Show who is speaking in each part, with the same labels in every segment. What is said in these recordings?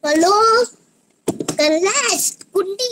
Speaker 1: Hello class കുണ്ടി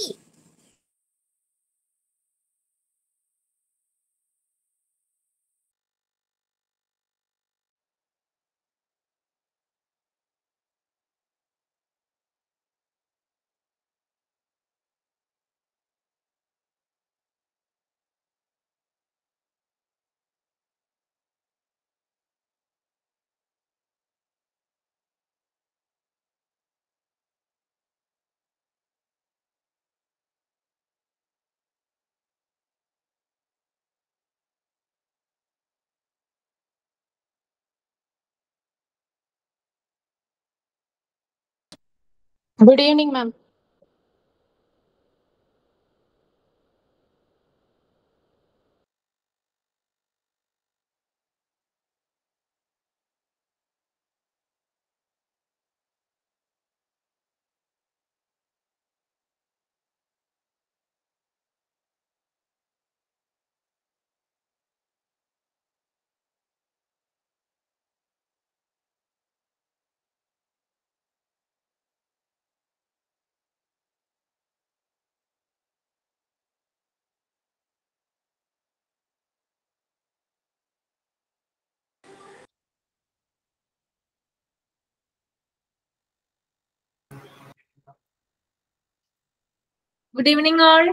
Speaker 2: Good evening, ma'am.
Speaker 3: Good evening, all.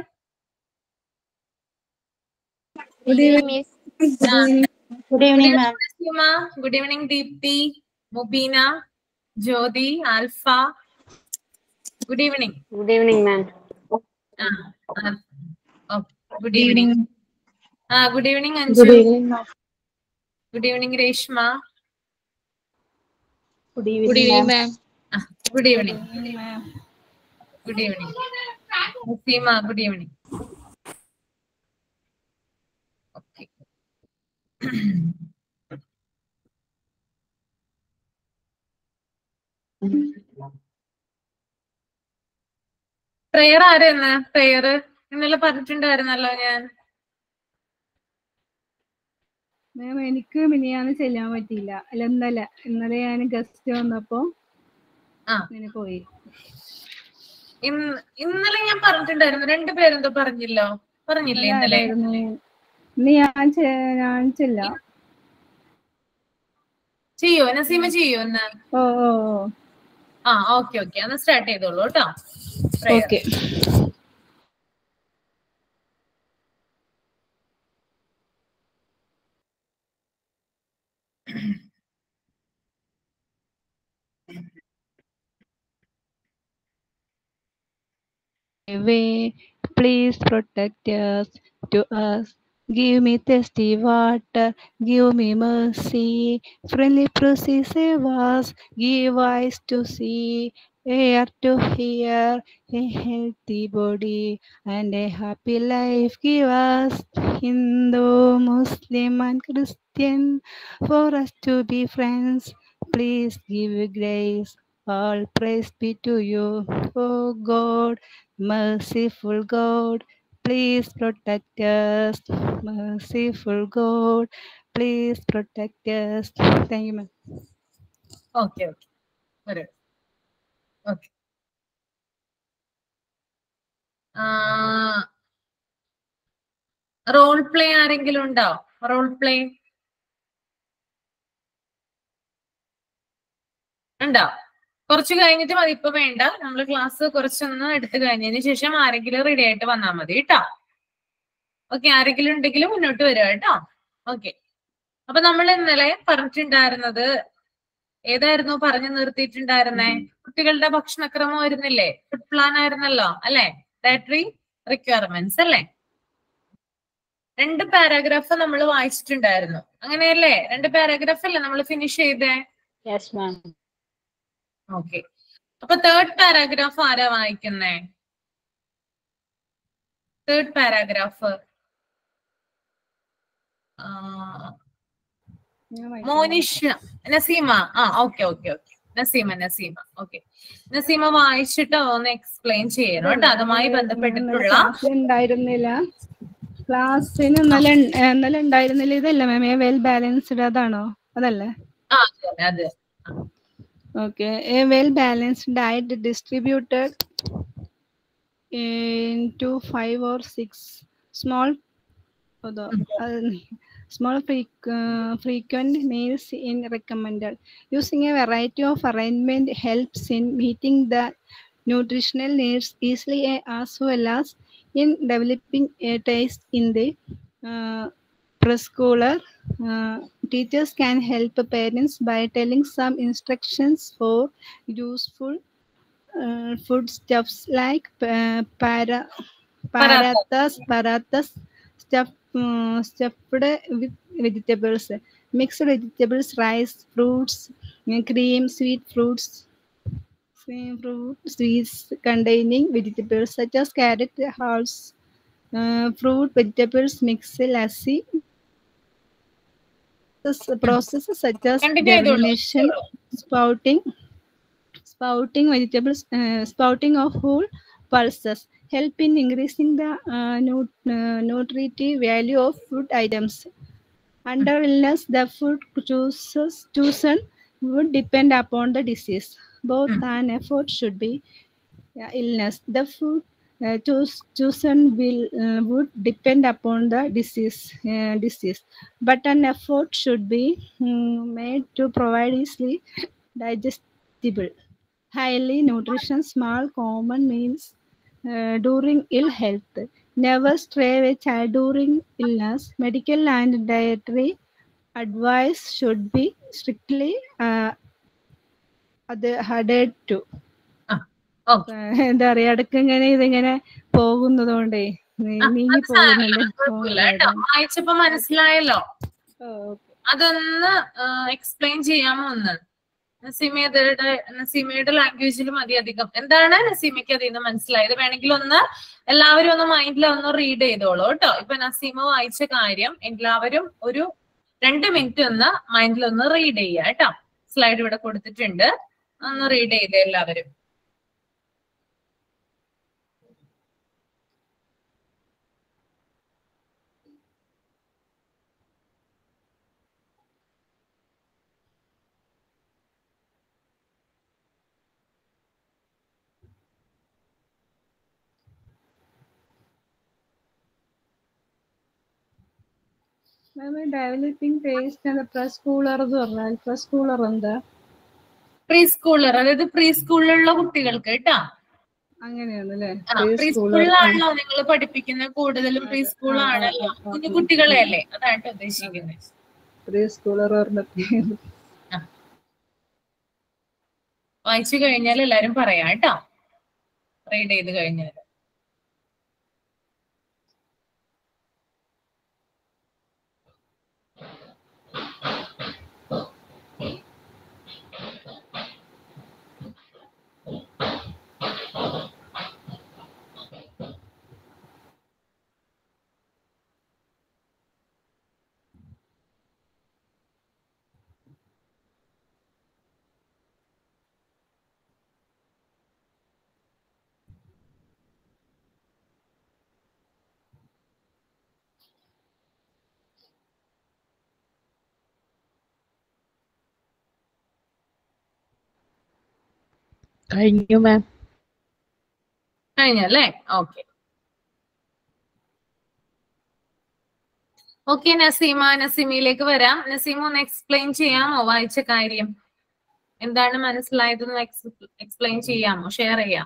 Speaker 2: Good evening, miss.
Speaker 3: Ah,
Speaker 2: Good evening, ma'am.
Speaker 3: Nasima. Good evening, Deepti, Mubina, Jyoti, Alpha. Good evening.
Speaker 2: Good evening, ma'am.
Speaker 3: Ah, ah, oh, good evening. Ah, good evening, Anju.
Speaker 2: Good evening, ma'am.
Speaker 3: Good evening, Reshma.
Speaker 2: Good evening, ma'am.
Speaker 3: Ah, good evening. Good evening. Nasima, good evening. Okay. Prayer ആരായിരുന്നു prayer ഇന്നലെ പറഞ്ഞിട്ടുണ്ടായിരുന്നല്ലോ ഞാൻ
Speaker 4: മാം എനിക്ക് മിനിയാന്ന് ചെല്ലാൻ പറ്റിയില്ല അല്ല ഇന്നലെ ഇന്നലെ ഞാൻ ഗസ്റ്റ് വന്നപ്പോ
Speaker 3: ആ.
Speaker 4: അങ്ങനെ പോയി
Speaker 3: ഇന്ന് ഇന്നലെ ഞാൻ പറഞ്ഞിട്ടുണ്ടായിരുന്നു രണ്ടുപേരെന്തോ പറഞ്ഞില്ലോ പറഞ്ഞില്ലേ ഇന്നലെ
Speaker 4: ആരായിരുന്നു? ഇന്ന് ഞാൻ ചെ- ഞാൻ ചെല്ലാം
Speaker 3: ചെയ്യോ നസീമ ചെയ്യോ എന്ന്
Speaker 4: ഓ ഓ
Speaker 3: ആ ഓക്കെ ഓക്കെ അന്ന് സ്റ്റാർട്ട് ചെയ്തോളൂ കേട്ടോ
Speaker 4: okay way. Please protect us to us. Give me thirsty water, give me mercy. Friendly proceed save us, give eyes to see, ear to hear, a healthy body, and a happy life. Give us Hindu, Muslim, and Christian for us to be friends. Please give grace. All praise be to you, O God merciful God, please protect us. Merciful God, please protect us. Thank you, ma'am.
Speaker 3: Okay okay വരൂ okay role play ആരെങ്കിലും ഉണ്ടോ role play ഉണ്ടോ കുറച്ച് കഴിഞ്ഞിട്ട് മതി ഇപ്പൊ വേണ്ട നമ്മൾ ക്ലാസ് കുറച്ചൊന്ന് എടുത്തു കഴിഞ്ഞതിന് ശേഷം ആരെങ്കിലും റെഡി ആയിട്ട് വന്നാൽ മതി കേട്ടോ ഓക്കെ ആരെങ്കിലും ഉണ്ടെങ്കിൽ മുന്നോട്ട് വരിക കേട്ടോ ഓക്കെ അപ്പൊ നമ്മൾ ഇന്നലെ പറഞ്ഞിട്ടുണ്ടായിരുന്നത് ഏതായിരുന്നു പറഞ്ഞു നിർത്തിയിട്ടുണ്ടായിരുന്നേ കുട്ടികളുടെ ഭക്ഷണക്രമം വരുന്നില്ലേ ഫുഡ് പ്ലാൻ ആയിരുന്നല്ലോ അല്ലെ ഡയറ്ററി റിക്വയർമെന്റ്സ് അല്ലേ രണ്ട് പാരാഗ്രാഫ് നമ്മൾ വായിച്ചിട്ടുണ്ടായിരുന്നു അങ്ങനെയല്ലേ രണ്ട് പാരാഗ്രാഫ് അല്ലേ നമ്മൾ ഫിനിഷ് ചെയ്തേ
Speaker 2: Yes, ma'am.
Speaker 3: ഓക്കെ അപ്പൊ തേർഡ് പാരാഗ്രാഫ് ആരാ വായിക്കുന്നേ തേർഡ് പാരാഗ്രാഫ് മോനിഷ നസീമ ആ okay okay okay Naseema Naseema okay Naseema വായിച്ചിട്ട് ഒന്ന് എക്സ്പ്ലെയിൻ ചെയ്യണം കേട്ടോ അതുമായി ബന്ധപ്പെട്ടിട്ടുള്ള
Speaker 4: ക്ലാസ്സിൽ ഉണ്ടായിരുന്നില്ല ക്ലാസ്സിന് ഇന്നലെ ഉൺ- ഏ, ഇന്നലെ ഉണ്ടായിരുന്നില്ല ഇതല്ല മാം വെൽ ബാലൻസ്ഡ് അതാണോ അതല്ലേ
Speaker 3: ആ അതെ അതെ
Speaker 4: Okay, a well balanced diet distributed into five or six small although, uh, small freq- uh, frequent meals in recommended. Using a variety of arrangement helps in meeting the nutritional needs easily a- as well as in developing a taste in the uh, preschooler. Uh, teachers can help parents by telling some instructions for useful uh, foodstuffs like uh, para, parathas, parathas stuff, uh, stuffed with vegetables, mixed vegetables, rice, fruits, uh, cream, sweet fruits, sweet fruit, sweets containing vegetables such as carrot, hearts, uh, fruit, vegetables, mixed lassi. Process- Processes such as
Speaker 3: Continue ചെയ്തോളൂ.
Speaker 4: germination, sprouting, sprouting vegetables, uh, sprouting of whole pulses help in increasing the uh, nu- uh, nutritive value of food items. Under illness, the food chooses, chosen would depend upon the disease. Both an effort should be yeah, illness. The food uh, choose, chosen will uh, would depend upon the disease. Uh, disease, but an effort should be mm, made to provide easily digestible, highly nutritious, small, common meals uh, during ill health. Never stray a child during illness. Medical and dietary advice should be strictly uh, adhered to.
Speaker 3: Okay
Speaker 4: ഏഹ് എന്താ പറയാ ഇടയ്ക്ക് ഇങ്ങനെ ഇതിങ്ങനെ പോകുന്നത് കൊണ്ടേ നീ- നീങ്ങി പോകുന്നുണ്ട്
Speaker 3: കുഴപ്പമില്ല കേട്ടോ വായിച്ചപ്പോ മനസ്സിലായല്ലോ
Speaker 4: ഓ,
Speaker 3: അതൊന്ന് എക്സ്പ്ലെയിൻ ചെയ്യാമോ ഒന്ന് നസീമയുടെ നസീമയുടെ ലാംഗ്വേജിൽ മതി അധികം എന്താണ് നസീമയ്ക്ക് അതിൽ നിന്ന് മനസ്സിലായത് വേണമെങ്കിൽ ഒന്ന് എല്ലാവരും ഒന്ന് മൈൻഡിൽ ഒന്ന് റീഡ് ചെയ്തോളൂ കേട്ടോ ഇപ്പൊ നസീമ വായിച്ച കാര്യം എല്ലാവരും ഒരു രണ്ട് മിനിറ്റ് ഒന്ന് മൈൻഡിൽ ഒന്ന് റീഡ് ചെയ്യുക കേട്ടോ സ്ലൈഡ് ഇവിടെ കൊടുത്തിട്ടുണ്ട് ഒന്ന് റീഡ് ചെയ്തേ എല്ലാവരും
Speaker 4: ഡെവലപ്പിംഗ് ടേസ്റ്റ് എന്താ പ്രസ് കൂളർ എന്ന് പറഞ്ഞാൽ പ്രസ് കൂളർ എന്താ
Speaker 3: പ്രീ സ്കൂളർ അതായത് പ്രീ സ്കൂളിലുള്ള കുട്ടികൾക്ക് കേട്ടോ
Speaker 4: അങ്ങനെയാണല്ലേ
Speaker 3: പ്രീ സ്കൂളിലാണല്ലോ നിങ്ങൾ പഠിപ്പിക്കുന്ന കൂടുതലും പ്രീ സ്കൂളാണല്ലോ കുഞ്ഞു കുട്ടികളെ അല്ലേ അതാണ് ഉദ്ദേശിക്കുന്നത്
Speaker 4: പ്രീ സ്കൂളർ പറഞ്ഞിട്ട്
Speaker 3: വായിച്ചു കഴിഞ്ഞാൽ എല്ലാരും പറയാം കേട്ടോ റീഡ് ചെയ്ത് കഴിഞ്ഞാൽ
Speaker 2: കഴിഞ്ഞു മാം
Speaker 3: കഴിഞ്ഞല്ലേ ഓക്കെ ഓക്കെ നസീമ നസീമയിലേക്ക് വരാം നസീമ ഒന്ന് എക്സ്പ്ലെയിൻ ചെയ്യാമോ വായിച്ച കാര്യം എന്താണ് മനസ്സിലായതെന്ന് എക്സ്പ്ലെയിൻ ചെയ്യാമോ ഷെയർ ചെയ്യാം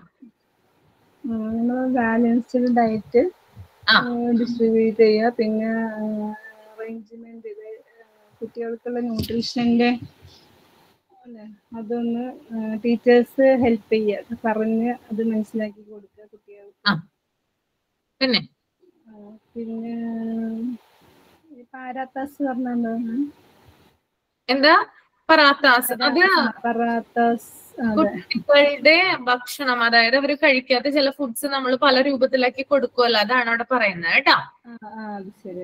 Speaker 4: ബാലൻസ്ഡ് ഡയറ്റ്
Speaker 3: ആ.
Speaker 4: ഡിസ്ട്രിബ്യൂട്ട് ചെയ്യുക പിന്നെ അറേഞ്ച്മെന്റ് ഇത് കുട്ടികൾക്കുള്ള ന്യൂട്രീഷന്റെ അല്ലേ അതൊന്ന് ടീച്ചേഴ്സ് ഹെൽപ്പ് ചെയ്യുക പറഞ്ഞ് അത് മനസ്സിലാക്കി കൊടുക്കുക കുട്ടികൾക്ക്
Speaker 3: പിന്നെ
Speaker 4: ആ, പിന്നെ ഈ പാരാത്താസ് പറഞ്ഞാൽ എന്താണ്
Speaker 3: എന്താ പറാത്താസ് അത്
Speaker 4: പറാത്താസ് അതെ
Speaker 3: കുട്ടികളുടെ ഭക്ഷണം അതായത് അവർ കഴിക്കാത്ത ചില ഫുഡ്സ് നമ്മൾ പല രൂപത്തിലാക്കി കൊടുക്കുമല്ലോ അതാണ് അവിടെ പറയുന്നത് കേട്ടോ
Speaker 4: ആ ആ, അത് ശരി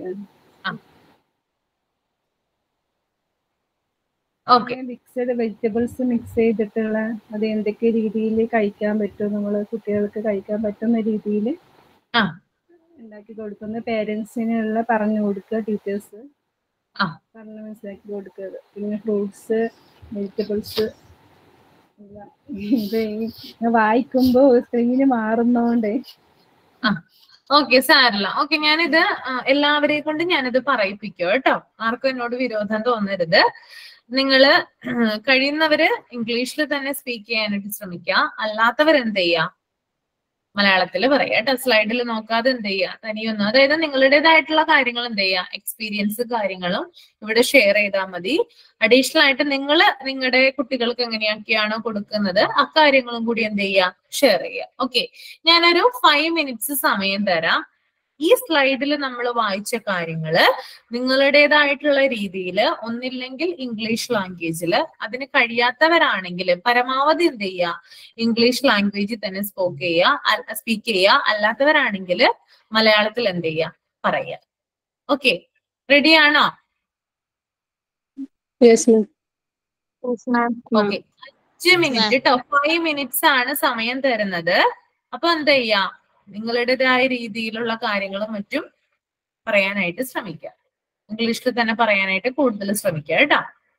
Speaker 3: ഓക്കെ
Speaker 4: മിക്സഡ് വെജിറ്റബിൾസ് മിക്സ് ചെയ്തിട്ടുള്ള അത് എന്തൊക്കെ രീതിയിൽ കഴിക്കാൻ പറ്റും നമ്മൾ കുട്ടികൾക്ക് കഴിക്കാൻ പറ്റുന്ന രീതിയിൽ
Speaker 3: ആ.
Speaker 4: ഉണ്ടാക്കി കൊടുക്കുന്ന പേരൻസിനുള്ള പറഞ്ഞു കൊടുക്കുക ടീച്ചേഴ്സ്
Speaker 3: ആ.
Speaker 4: പറഞ്ഞ് മനസ്സിലാക്കി കൊടുക്കുക പിന്നെ ഫ്രൂട്ട്സ് വെജിറ്റബിൾസ് ഇത് ഈ വായിക്കുമ്പോ സ്ക്രീന് മാറുന്നോണ്ട്
Speaker 3: ഓക്കെ സാരല്ല ഓക്കെ ഞാനിത് ആ, എല്ലാവരെയും കൊണ്ട് ഞാനിത് പറയിപ്പിക്കും കേട്ടോ ആർക്കും എന്നോട് വിരോധം തോന്നരുത് നിങ്ങള് കഴിയുന്നവര് ഇംഗ്ലീഷിൽ തന്നെ സ്പീക്ക് ചെയ്യാനായിട്ട് ശ്രമിക്കുക അല്ലാത്തവർ എന്ത് ചെയ്യുക മലയാളത്തിൽ പറയാം കേട്ടോ സ്ലൈഡിൽ നോക്കാതെ എന്ത് ചെയ്യുക തനിയൊന്നും അതായത് നിങ്ങളുടേതായിട്ടുള്ള കാര്യങ്ങൾ എന്ത് ചെയ്യുക എക്സ്പീരിയൻസ് കാര്യങ്ങളും ഇവിടെ ഷെയർ ചെയ്താൽ മതി അഡീഷണൽ ആയിട്ട് നിങ്ങൾ നിങ്ങളുടെ കുട്ടികൾക്ക് എങ്ങനെയൊക്കെയാണോ കൊടുക്കുന്നത് അക്കാര്യങ്ങളും കൂടി എന്ത് ചെയ്യുക ഷെയർ ചെയ്യുക ഓക്കെ ഞാനൊരു ഫൈവ് മിനിറ്റ്സ് സമയം തരാം ഈ സ്ലൈഡിൽ നമ്മൾ വായിച്ച കാര്യങ്ങള് നിങ്ങളുടേതായിട്ടുള്ള രീതിയിൽ ഒന്നില്ലെങ്കിൽ ഇംഗ്ലീഷ് ലാംഗ്വേജിൽ അതിന് കഴിയാത്തവരാണെങ്കിൽ പരമാവധി എന്ത് ചെയ്യുക ഇംഗ്ലീഷ് ലാംഗ്വേജിൽ തന്നെ സ്പോക്ക് ചെയ്യുക സ്പീക്ക് ചെയ്യുക അല്ലാത്തവരാണെങ്കിൽ മലയാളത്തിൽ എന്ത് ചെയ്യുക പറയുക ഓക്കെ റെഡിയാണോ
Speaker 2: യെസ് മാം
Speaker 3: ഓക്കെ അഞ്ച് മിനിറ്റ് കേട്ടോ ഫൈവ് മിനിറ്റ്സ് ആണ് സമയം തരുന്നത് അപ്പൊ എന്ത് ചെയ്യാ നിങ്ങളുടേതായ രീതിയിലുള്ള കാര്യങ്ങളും മറ്റും പറയാനായിട്ട് ശ്രമിക്കുക ഇംഗ്ലീഷിൽ തന്നെ പറയാനായിട്ട് കൂടുതൽ ശ്രമിക്കുക കേട്ടോ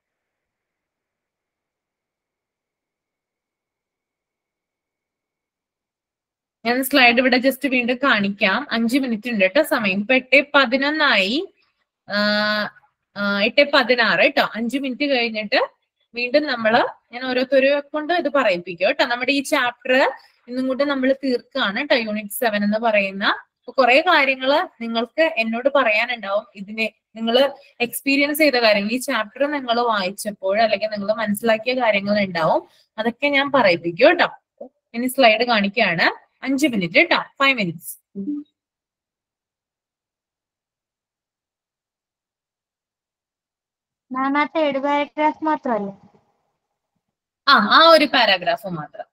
Speaker 3: ഞാൻ സ്ലൈഡ് ഇവിടെ ജസ്റ്റ് വീണ്ടും കാണിക്കാം അഞ്ച് മിനിറ്റ് ഉണ്ട് കേട്ടോ സമയം ഇപ്പൊ എട്ട് പതിനൊന്നായി ആഹ് ആഹ് എട്ട് പതിനാറ് കേട്ടോ അഞ്ച് മിനിറ്റ് കഴിഞ്ഞിട്ട് വീണ്ടും നമ്മള് ഞാൻ ഓരോരുത്തരെ കൊണ്ട് ഇത് പറയിപ്പിക്കും കേട്ടോ നമ്മുടെ ഈ ചാപ്റ്റർ ഇന്നും കൂടി നമ്മൾ തീർക്കുകയാണ് കേട്ടോ യൂണിറ്റ് സെവൻ എന്ന് പറയുന്ന കുറെ കാര്യങ്ങള് നിങ്ങൾക്ക് എന്നോട് പറയാനുണ്ടാവും ഇതിനെ നിങ്ങൾ എക്സ്പീരിയൻസ് ചെയ്ത കാര്യങ്ങൾ ഈ ചാപ്റ്റർ നിങ്ങൾ വായിച്ചപ്പോൾ അല്ലെങ്കിൽ നിങ്ങൾ മനസ്സിലാക്കിയ കാര്യങ്ങൾ ഉണ്ടാവും അതൊക്കെ ഞാൻ പറയിപ്പിക്കും കേട്ടോ ഇനി സ്ലൈഡ് കാണിക്കുകയാണ് അഞ്ച് മിനിറ്റ് കേട്ടോ ഫൈവ് മിനിറ്റ്സ്
Speaker 1: മാം ആ തേർഡ് പാരഗ്രാഫ് മാത്രമല്ലേ
Speaker 3: ആ ആ ഒരു പാരാഗ്രാഫ് മാത്രം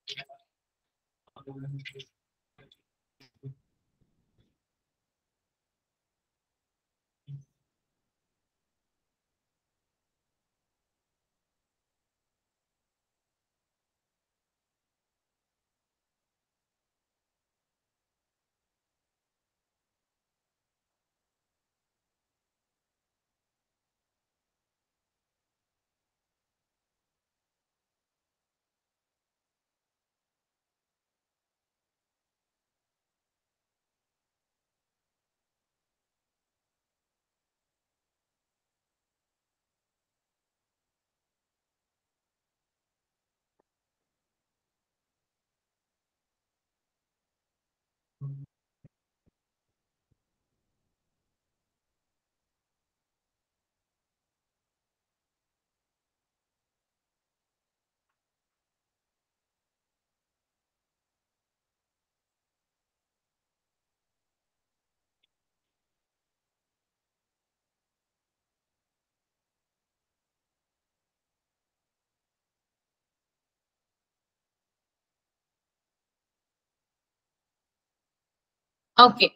Speaker 3: ഓക്കെ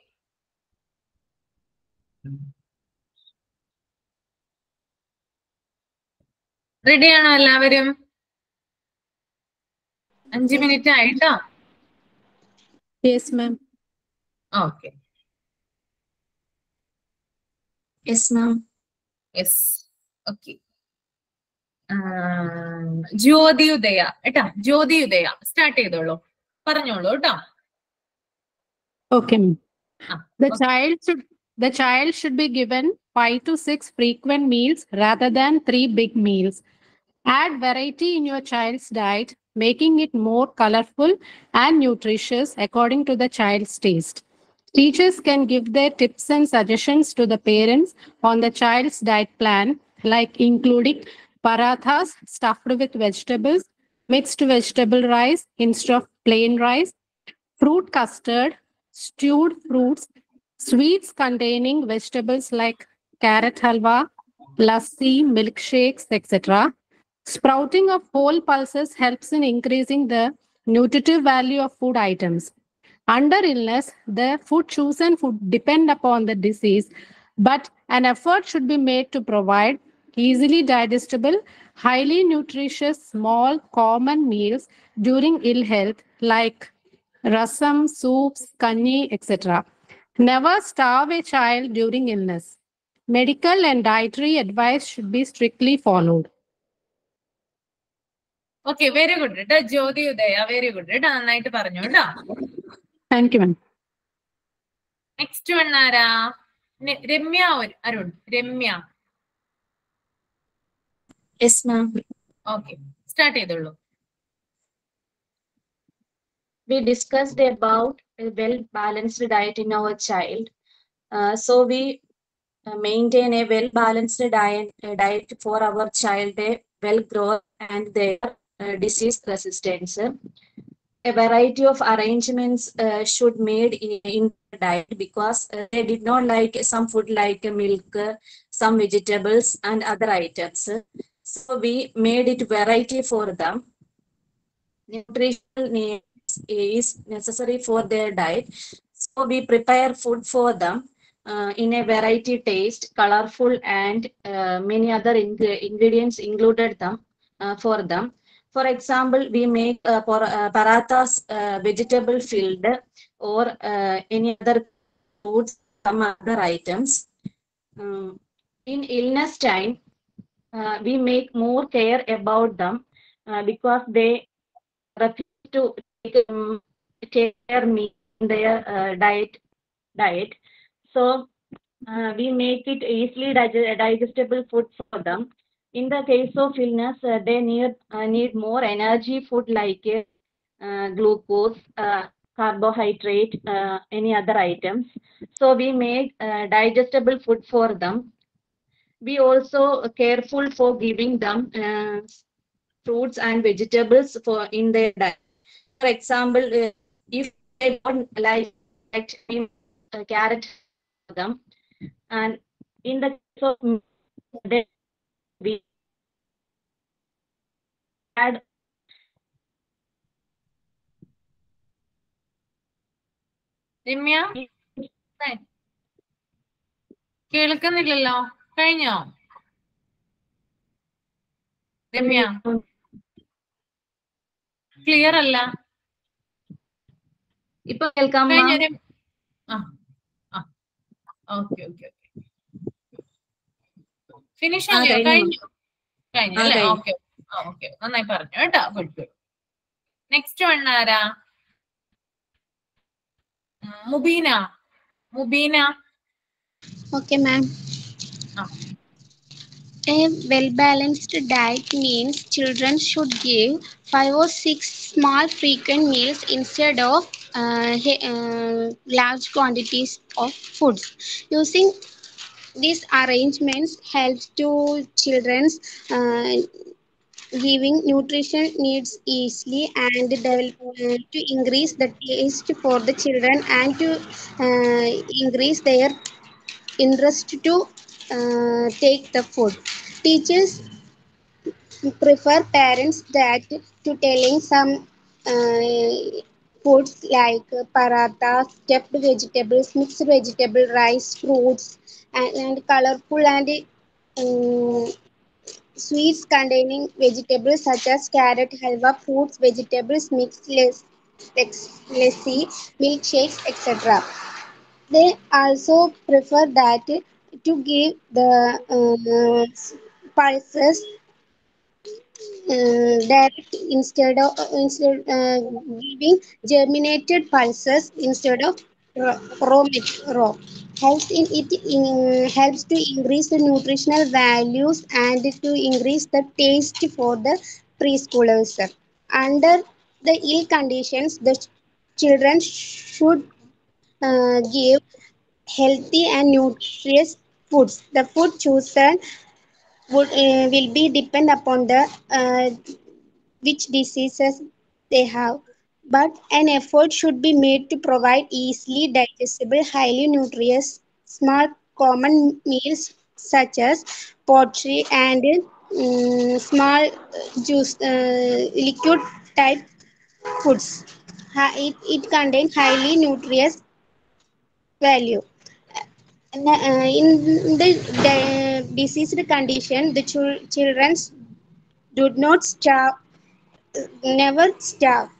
Speaker 3: റെഡിയാണോ എല്ലാവരും അഞ്ചു മിനിറ്റ് ആയിട്ടോ
Speaker 5: Yes, ma'am.
Speaker 3: Okay
Speaker 2: Yes, ma'am.
Speaker 3: Yes okay Jyothi Udaya കേട്ടാ ജ്യോതി ഉദയ സ്റ്റാർട്ട് ചെയ്തോളൂ പറഞ്ഞോളൂ കേട്ടോ
Speaker 5: Okay, ma'am.
Speaker 3: Ah,
Speaker 5: The
Speaker 3: okay.
Speaker 5: child should the child should be given five to six frequent meals rather than three big meals. Add variety in your child's diet, making it more colorful and nutritious according to the child's taste. Teachers can give their tips and suggestions to the parents on the child's diet plan, like including parathas stuffed with vegetables, mixed vegetable rice instead of plain rice, fruit custard, stewed fruits, sweets containing vegetables like carrot halwa, lassi, milkshakes, etc. Sprouting of whole pulses helps in increasing the nutritive value of food items. Under illness, the food chosen would depend upon the disease, but an effort should be made to provide easily digestible, highly nutritious, small, common meals during ill health like rasam, soups, kanji, etc. Never starve a child during illness. Medical and dietary advice should be strictly followed.
Speaker 3: Okay very good കേട്ടോ ജ്യോതി ഉദയ very good കേട്ടോ നന്നായിട്ട് പറഞ്ഞു കേട്ടോ
Speaker 5: Thank you, ma'am.
Speaker 3: Next one ആരാ നെ- രമ്യ ഒരു- Arun Ramya
Speaker 2: Yes, ma'am.
Speaker 3: Okay start ചെയ്തോളൂ
Speaker 2: We discussed about a well-balanced diet in our child. Uh, so we uh, maintain a well-balanced diet, uh, diet for our child, a well growth and their uh, disease resistance. A variety of arrangements uh, should made in, in the diet because uh, they did not like some food like milk, uh, some vegetables and other items. So we made it variety for them. Nutritional needs is necessary for their diet. So we prepare food for them uh, in a variety taste, colorful and uh, many other ing- ingredients included them uh, for them. For example, we make uh, por- uh, parathas uh, vegetable filled or uh, any other foods, some other items. Um, in illness time, uh, we make more care about them uh, because they refuse to take, um, take care meat in their uh, diet diet. So uh, we make it easily dig- digestible food for them. In the case of illness, uh, they need uh, need more energy food like uh, glucose, uh, carbohydrate, uh, any other items. So we make uh, digestible food for them. We also careful for giving them uh, fruits and vegetables for in their diet. For example, uh, if they don't like, like uh, carrot for them, and in the case of milk, they we add
Speaker 3: Ramya ഏ, കേൾക്കുന്നില്ലല്ലോ കഴിഞ്ഞോ Ramya clear അല്ല
Speaker 2: ഇപ്പൊ കേൾക്കാം
Speaker 3: കഴിഞ്ഞോ രമ്യ? ആ ആ okay okay okay finish
Speaker 2: ആ,
Speaker 3: ആയോ
Speaker 2: കഴിഞ്ഞു.
Speaker 3: കഴിഞ്ഞു കഴിഞ്ഞു
Speaker 2: ആ,
Speaker 3: അല്ലേ
Speaker 2: കഴിഞ്ഞു.
Speaker 3: ഓക്കെ ഓക്കെ നന്നായി പറഞ്ഞു കേട്ടോ ഗുഡ് ഗുഡ് നെക്സ്റ്റ് വൺ ആരാ ഉം, Mubeena Mubeena
Speaker 6: Okay, ma'am.
Speaker 3: Ah.
Speaker 6: A well balanced diet means children should give five or six small frequent meals instead of uh, he- uh, large quantities of foods. Using these arrangements helps to children's uh, giving nutrition needs easily and develop, uh, to increase the taste for the children and to uh, increase their interest to uh, take the food. Teachers prefer parents that to telling some uh, foods like paratha, stuffed vegetables, mixed vegetable, rice, fruits, and, and colorful and um, sweets containing vegetables such as carrot, halwa, fruits, vegetables, mixed les- lex- lassi, milkshakes, etc they also prefer that to give the uh, pulses uh, direct instead of instead uh, giving germinated pulses instead of raw raw, mat- raw. helps in it in, helps to increase the nutritional values and to increase the taste for the preschoolers under the ill conditions the children should uh, give healthy and nutritious foods. The food chosen would uh, will be depend upon the uh, which diseases they have. But an effort should be made to provide easily digestible, highly nutritious, small common meals such as poultry and um, small uh, juice uh, liquid type foods. Ha- It, it contains highly nutritious value. And, uh, in the, the diseased condition, the chil- children do not starve, never starve.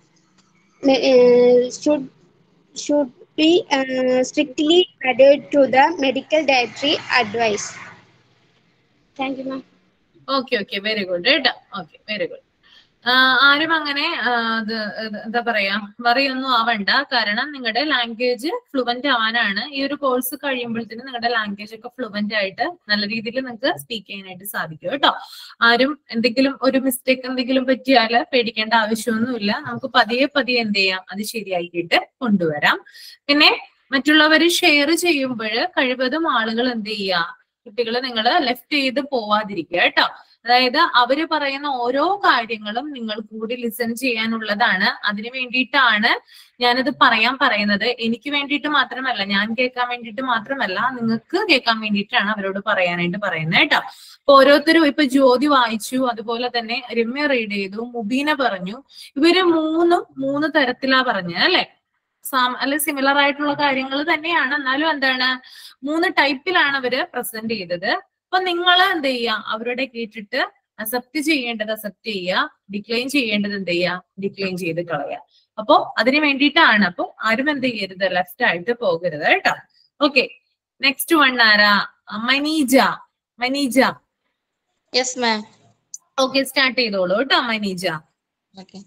Speaker 6: Uh, should should be uh, strictly adhered to the medical dietary advice. Thank you, ma'am.
Speaker 3: Okay okay very good കേട്ടോ okay very good ആരും അങ്ങനെ ആ, ഇത് ഇത് എന്താ പറയാ വറിയൊന്നും ആവണ്ട കാരണം നിങ്ങളുടെ ലാംഗ്വേജ് ഫ്ലുവന്റ് ആവാനാണ് ഈ ഒരു കോഴ്സ് കഴിയുമ്പോഴത്തേനും നിങ്ങളുടെ ലാംഗ്വേജ് ഒക്കെ ഫ്ലുവന്റ് ആയിട്ട് നല്ല രീതിയിൽ നിങ്ങൾക്ക് സ്പീക്ക് ചെയ്യാനായിട്ട് സാധിക്കും കേട്ടോ ആരും എന്തെങ്കിലും ഒരു മിസ്റ്റേക്ക് എന്തെങ്കിലും പറ്റിയാല് പേടിക്കേണ്ട ആവശ്യമൊന്നുമില്ല നമുക്ക് പതിയെ പതിയെ എന്ത് ചെയ്യാം അത് ശരിയാക്കിയിട്ട് കൊണ്ടുവരാം പിന്നെ മറ്റുള്ളവർ ഷെയർ ചെയ്യുമ്പോൾ കഴിവതും ആളുകൾ എന്ത് ചെയ്യുക കുട്ടികൾ നിങ്ങൾ ലെഫ്റ്റ് ചെയ്ത് പോവാതിരിക്കുക കേട്ടോ അതായത് അവര് പറയുന്ന ഓരോ കാര്യങ്ങളും നിങ്ങൾ കൂടി ലിസൺ ചെയ്യാനുള്ളതാണ് അതിനു വേണ്ടിയിട്ടാണ് ഞാനത് പറയാൻ പറയുന്നത് എനിക്ക് വേണ്ടിയിട്ട് മാത്രമല്ല ഞാൻ കേൾക്കാൻ വേണ്ടിയിട്ട് മാത്രമല്ല നിങ്ങൾക്ക് കേൾക്കാൻ വേണ്ടിയിട്ടാണ് അവരോട് പറയാനായിട്ട് പറയുന്നത് കേട്ടോ അപ്പൊ ഓരോരുത്തരും ഇപ്പൊ ജ്യോതി വായിച്ചു അതുപോലെ തന്നെ രമ്യ റീഡ് ചെയ്തു മുബീന പറഞ്ഞു ഇവര് മൂന്നും മൂന്ന് തരത്തിലാ പറഞ്ഞത് അല്ലെ സാം അല്ലെ സിമിലർ ആയിട്ടുള്ള കാര്യങ്ങൾ തന്നെയാണ് എന്നാലും എന്താണ് മൂന്ന് ടൈപ്പിലാണ് അവര് പ്രസന്റ് ചെയ്തത് അപ്പൊ നിങ്ങൾ എന്ത് ചെയ്യുക അവരുടെ കേട്ടിട്ട് അക്സെപ്റ്റ് ചെയ്യേണ്ടത് അക്സെപ്റ്റ് ചെയ്യുക ഡിക്ലൈൻ ചെയ്യേണ്ടത് എന്ത് ചെയ്യുക ഡിക്ലൈൻ ചെയ്ത് കളയുക അപ്പൊ അതിന് വേണ്ടിയിട്ടാണ് അപ്പൊ ആരും എന്ത് ചെയ്യരുത് ലെഫ്റ്റ് ആയിട്ട് പോകരുത് കേട്ടോ ഓക്കെ നെക്സ്റ്റ് വൺ ആരാ Maneeja Maneeja
Speaker 7: Yes, ma'am.
Speaker 3: Okay start ചെയ്തോളൂ കേട്ടോ Maneeja
Speaker 7: Okay.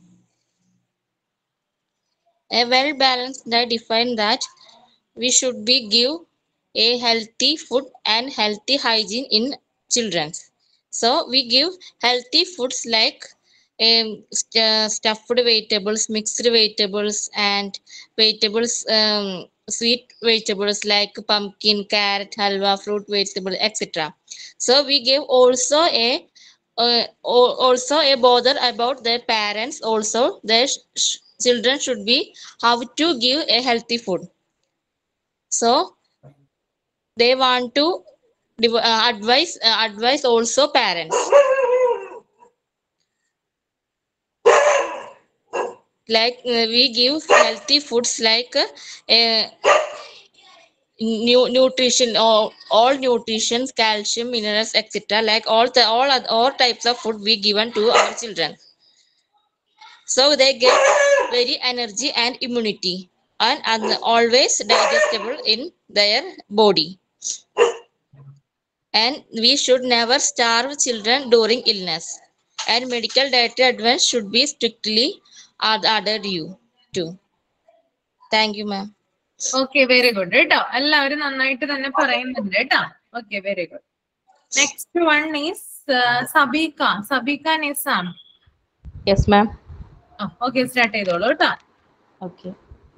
Speaker 7: A well balanced diet define that we should be give a healthy food and healthy hygiene in children. So we give healthy foods like um, st- uh, stuffed vegetables, mixed vegetables, and vegetables, um, sweet vegetables like pumpkin, carrot, halwa, fruit, vegetable, etc. So we give also a uh, al- also a bother about their parents also their sh- sh- children should be how to give a healthy food so they want to div- uh, advise uh, advise also parents like uh, we give healthy foods like uh, uh, nu- nutrition all, all nutrition calcium minerals etc like all the all oth- all types of food we given to our children so they get very energy and immunity and, and always digestible in their body and we should never starve children during illness and medical dietary advice should be strictly ad- adhered you to thank you ma'am
Speaker 3: okay very good കേട്ടോ എല്ലാവരും നന്നായിട്ട് തന്നെ പറയുന്നുണ്ട് കേട്ടോ okay very good next one is Sabeeka Sabeeka Nizam
Speaker 8: Yes, ma'am.
Speaker 3: Okay start ചെയ്തോളൂ കേട്ടോ
Speaker 8: Okay.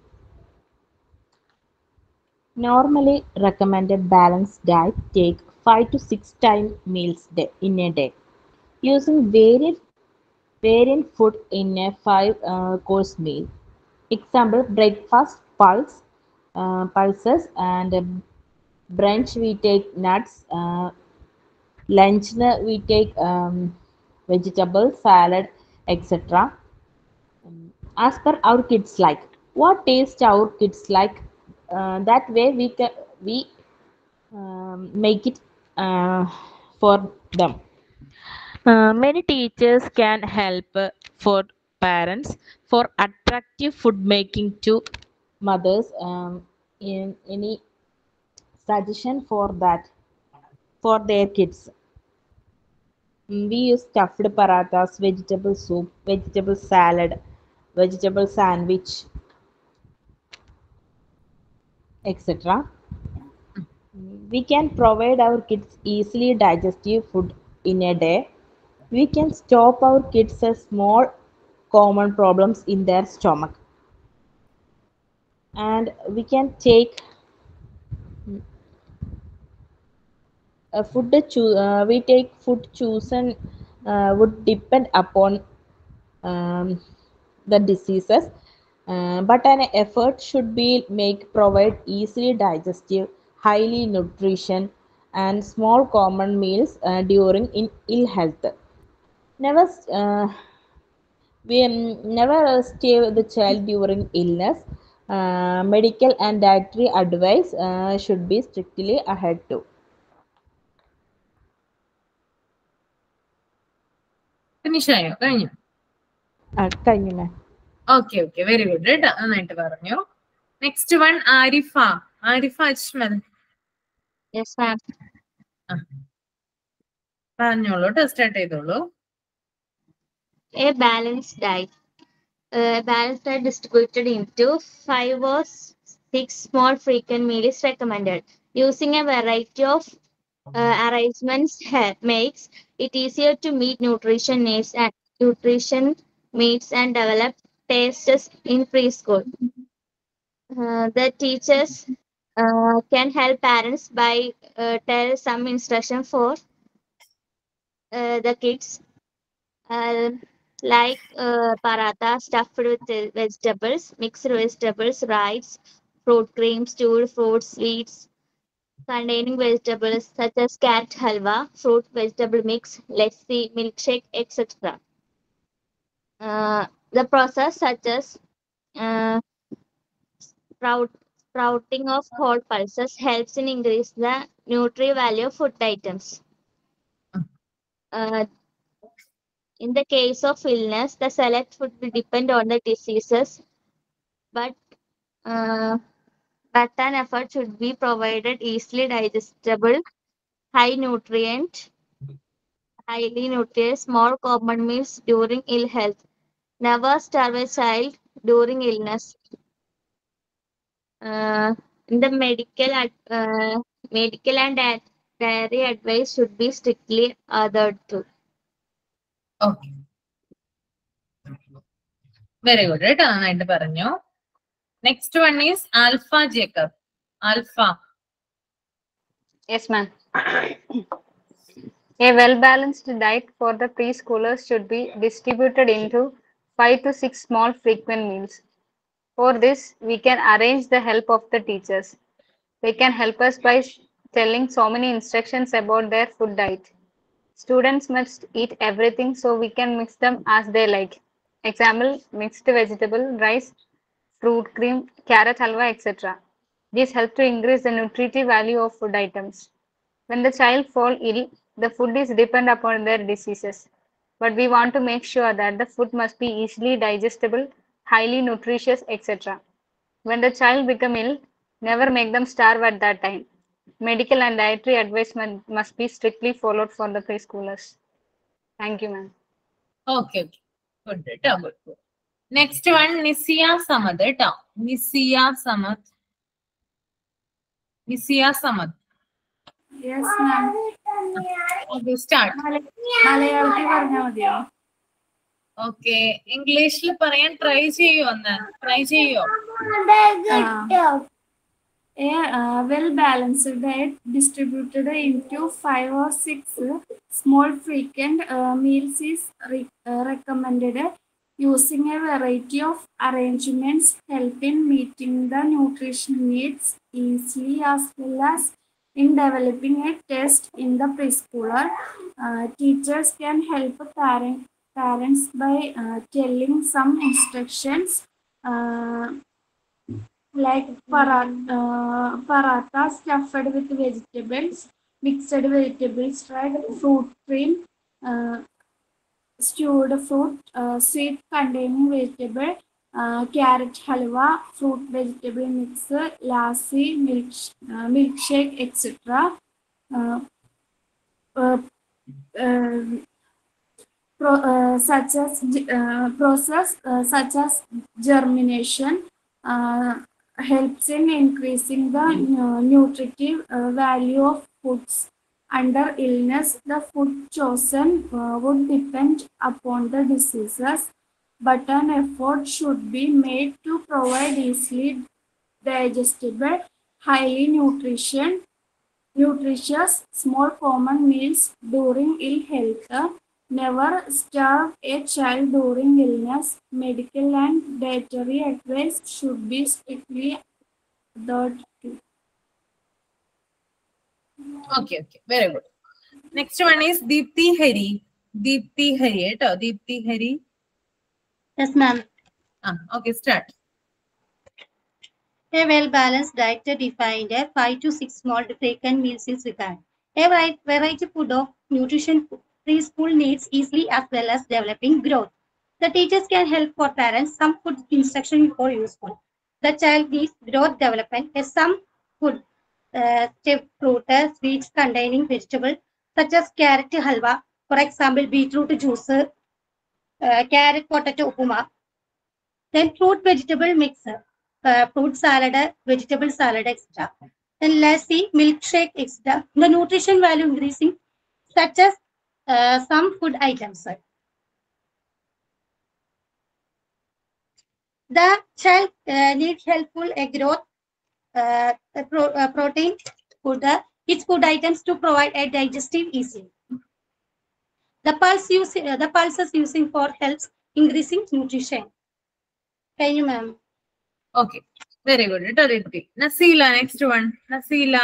Speaker 8: Normally recommended balanced diet take 5 to 6 time meals day, in a day. Using varied variant food in a 5 uh, course meal. Example breakfast pulse uh, pulses and uh, brunch we take nuts uh, lunch we take um, vegetable salad etc as per our kids like what taste our kids like uh, that way we can we um, make it uh, for them Uh, many teachers can help uh, for parents for attractive food making to mothers um, in any suggestion for that for their kids Mm, we use stuffed parathas vegetable soup vegetable salad vegetable sandwich etc we can provide our kids easily digestive food in a day we can stop our kids a small common problems in their stomach and we can take a food choo- uh, we take food chosen uh, would depend upon um, the diseases uh, but an effort should be make provide easily digestive highly nutrition and small common meals uh, during in ill health never uh, we um, never uh, stay with the child during illness uh, medical and dietary advice uh, should be strictly adhered to
Speaker 3: finish ആയോ കഴിഞ്ഞു
Speaker 8: uh, കഴിഞ്ഞു ma'am.
Speaker 3: Okay okay very good കേട്ടോ നന്നായിട്ട് പറഞ്ഞു next one Arifa Arifa Ajmal
Speaker 1: Yes, ma'am.
Speaker 3: പറഞ്ഞോളൂ കേട്ടോ start ചെയ്തോളൂ
Speaker 1: A balanced diet. A balanced diet distributed into five or six small frequent meals is recommended. Using a variety of uh, arrangements he- makes it easier to meet nutrition needs and nutrition needs and develop tastes in preschool. Uh, the teachers uh, can help parents by uh, tell some instruction for uh, the kids uh, like uh, paratha stuffed with uh, vegetables, mixed vegetables, rice, fruit cream, stewed fruits, sweets containing vegetables such as carrot halwa, fruit vegetable mix, lassi, milkshake, etc. Uh, the process such as uh, sprout, sprouting of whole pulses helps in increase the nutri value of food items. Uh, in the case of illness, the select food will depend on the diseases, but uh, but an effort should be provided easily digestible, high nutrient, highly nutrient, small common meals during ill health. Never starve a child during illness. Uh, in the medical ad- uh, medical and di- dietary advice should be strictly adhered to.
Speaker 3: Okay very good കേട്ടോ നന്നായിട്ട് പറഞ്ഞു next one is Alfa Jacob Alfa
Speaker 9: Yes, ma'am. A well balanced diet for the preschoolers should be distributed into five to six small frequent meals. For this, we can arrange the help of the teachers. They can help us by sh- telling so many instructions about their food diet. Students must eat everything so we can mix them as they like. Example, mixed vegetable, rice, fruit cream, carrot halwa, etc. These help to increase the nutritive value of food items. When the child fall ill, the food is depend upon their diseases. But we want to make sure that the food must be easily digestible, highly nutritious, etc. When the child become ill, never make them starve at that time. Medical and dietary advice mu- must be strictly followed for the preschoolers. Thank you, ma'am.
Speaker 3: Okay okay good കേട്ടോ good good next one Nisiya Samad കേട്ടോ Nisiya Samad Nisiya Samad
Speaker 10: yes ma'am
Speaker 3: okay start
Speaker 10: മലയാളത്തിൽ പറഞ്ഞാൽ മതിയോ
Speaker 3: okay ഇംഗ്ലീഷിൽ പറയാൻ try ചെയ്യോ ഒന്ന് try ചെയ്യോ
Speaker 10: A uh, well-balanced diet distributed into five or six uh, small frequent uh, meals is re- uh, recommended using a variety of arrangements help in meeting the nutrition needs easily as well as in developing a taste in the preschooler. Uh, teachers can help parent, parents by uh, telling some instructions uh, like parat, uh, paratha stuffed with vegetables, mixed vegetables, fried fruit cream, uh, stewed fruit, uh, sweet containing vegetable, uh, carrot halwa, fruit vegetable mix, lassi, milk, uh, milkshake, etc. Uh, uh, uh, pro, uh, such as uh, process uh, such as germination uh, helps in increasing the uh, nutritive uh, value of foods. Under illness, the food chosen uh, would depend upon the diseases, but an effort should be made to provide easily digestible, highly nutrition, nutritious, small common meals during ill health. Never starve a child during illness. Medical and dietary advice should be strictly adhered to.
Speaker 3: Okay okay very good next one is Deepthi Hari Deepthi Hari കേട്ടോ Deepthi Hari
Speaker 11: Yes, ma'am.
Speaker 3: ആ okay start
Speaker 11: A well-balanced diet defined a five to six small frequent meals is required. A vari- variety food of nutrition preschool needs easily as well as developing growth. The teachers can help for parents. Some food instruction for useful. The child needs growth development. As some food, uh, step fruit, uh, sweets containing vegetables such as carrot halwa, for example, beetroot juice, uh, carrot potato upuma. Then fruit vegetable mixer uh, fruit salad, vegetable salad, etc. Then lassi, milkshake, etc. The nutrition value increasing, such as uh, some food items. The child uh, needs helpful a growth, uh, a pro, uh, protein food, uh, its food items to provide a digestive easy. The pulse use, uh, the pulses using for helps increasing nutrition. Thank you, ma'am.
Speaker 3: Okay very good കേട്ടോ Deepthi Naseela next one Naseela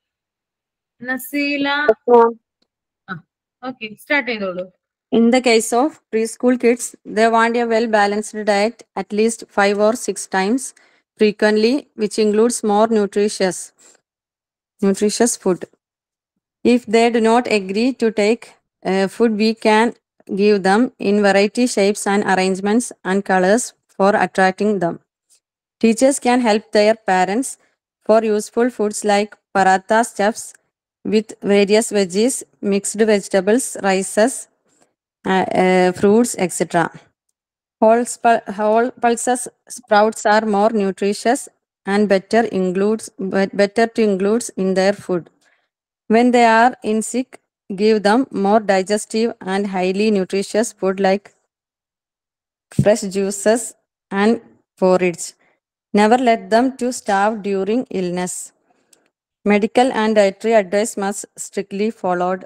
Speaker 3: Naseela okay start ചെയ്തോളൂ
Speaker 12: In the case of preschool kids, they want a well balanced diet at least five or six times frequently, which includes more nutritious, nutritious food. If they do not agree to take uh, food, we can give them in variety shapes and arrangements and colors for attracting them. Teachers can help their parents for useful foods like paratha stuffs with various veggies, mixed vegetables, rices, uh, uh, fruits, etc. Whole, sp- whole pulses sprouts are more nutritious and better includes bet- better to include in their food. When they are in sick, give them more digestive and highly nutritious food like fresh juices and porridge. Never let them to starve during illness. Medical and dietary advice must strictly followed.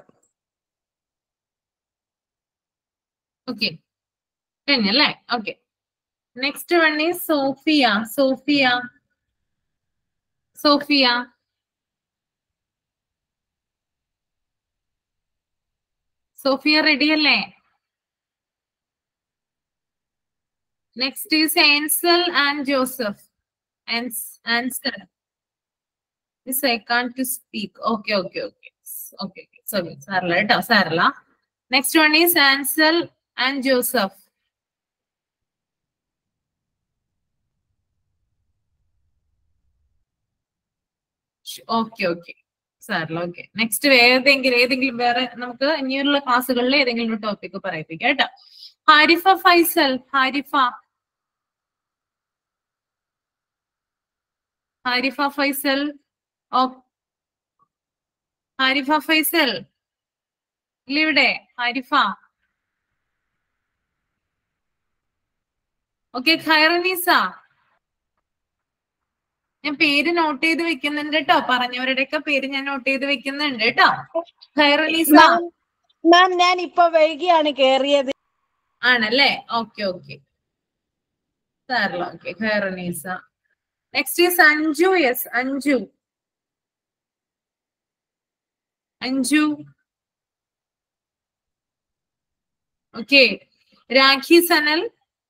Speaker 3: Okay അല്ലേ okay next one is Sofia Sofia Sofia Sofia ready അല്ലേ next is Ansal and Joseph answer this I can to speak okay okay okay okay sorry സാറില്ല കേട്ടോ സാറില്ല next one is Ansal and Joseph okay okay സാറില്ല okay next ഏതെങ്കിലും ഏതെങ്കിലും വേറെ നമുക്ക് ഇനിയുള്ള ക്ലാസ്സുകളിൽ ഏതെങ്കിലും ഒരു ടോപ്പിക് പറയിപ്പിക്കാം കേട്ടോ ഹാരിഫ ഫൈസൽ ഹാരിഫ ഹാരിഫ ഫൈസൽ ഓ ഹാരിഫ ഫൈസൽ ഇല്ല ഇവിടെ ഹാരിഫ ഓക്കെ ഖൈറനീസ ഞാൻ പേര് നോട്ട് ചെയ്ത് വെക്കുന്നുണ്ട് കേട്ടോ പറഞ്ഞവരുടെയൊക്കെ പേര് ഞാൻ നോട്ട് ചെയ്ത് വെക്കുന്നുണ്ട് കേട്ടോ ഖൈറനീസ
Speaker 13: മാം ഞാൻ ഇപ്പൊ വൈകിയാണ് കേറിയത്
Speaker 3: ആണല്ലേ ഓക്കെ ഓക്കെ സാറില്ല okay Khairunnisa next is Anju yes Anju Anju okay Rakhi Sanal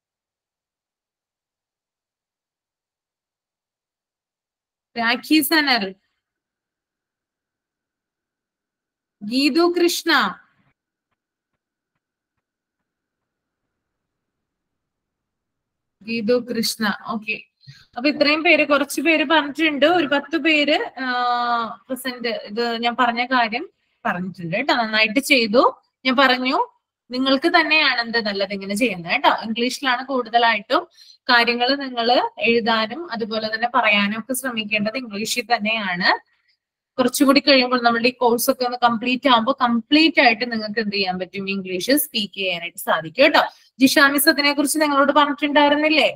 Speaker 3: Rakhi Sanal Geethu Krishna Geethu Krishna okay അപ്പൊ ഇത്രയും പേര് കുറച്ച് പേര് പറഞ്ഞിട്ടുണ്ട് ഒരു പത്ത് പേര് പ്രസന്റ് ഇത് ഞാൻ പറഞ്ഞ കാര്യം പറഞ്ഞിട്ടുണ്ട് കേട്ടോ നന്നായിട്ട് ചെയ്തു ഞാൻ പറഞ്ഞു നിങ്ങൾക്ക് തന്നെയാണ് എന്ത് നല്ലത് ഇങ്ങനെ ചെയ്യുന്നത് കേട്ടോ ഇംഗ്ലീഷിലാണ് കൂടുതലായിട്ടും കാര്യങ്ങൾ നിങ്ങൾ എഴുതാനും അതുപോലെ തന്നെ പറയാനും ഒക്കെ ശ്രമിക്കേണ്ടത് ഇംഗ്ലീഷിൽ തന്നെയാണ് കുറച്ചുകൂടി കഴിയുമ്പോൾ നമ്മുടെ ഈ കോഴ്സ് ഒക്കെ ഒന്ന് കംപ്ലീറ്റ് ആകുമ്പോൾ കംപ്ലീറ്റ് ആയിട്ട് നിങ്ങൾക്ക് എന്ത് ചെയ്യാൻ പറ്റും ഇംഗ്ലീഷ് സ്പീക്ക് ചെയ്യാനായിട്ട് സാധിക്കും കേട്ടോ ജിഷാമിസ് അതിനെ കുറിച്ച് നിങ്ങളോട് പറഞ്ഞിട്ടുണ്ടായിരുന്നില്ലേ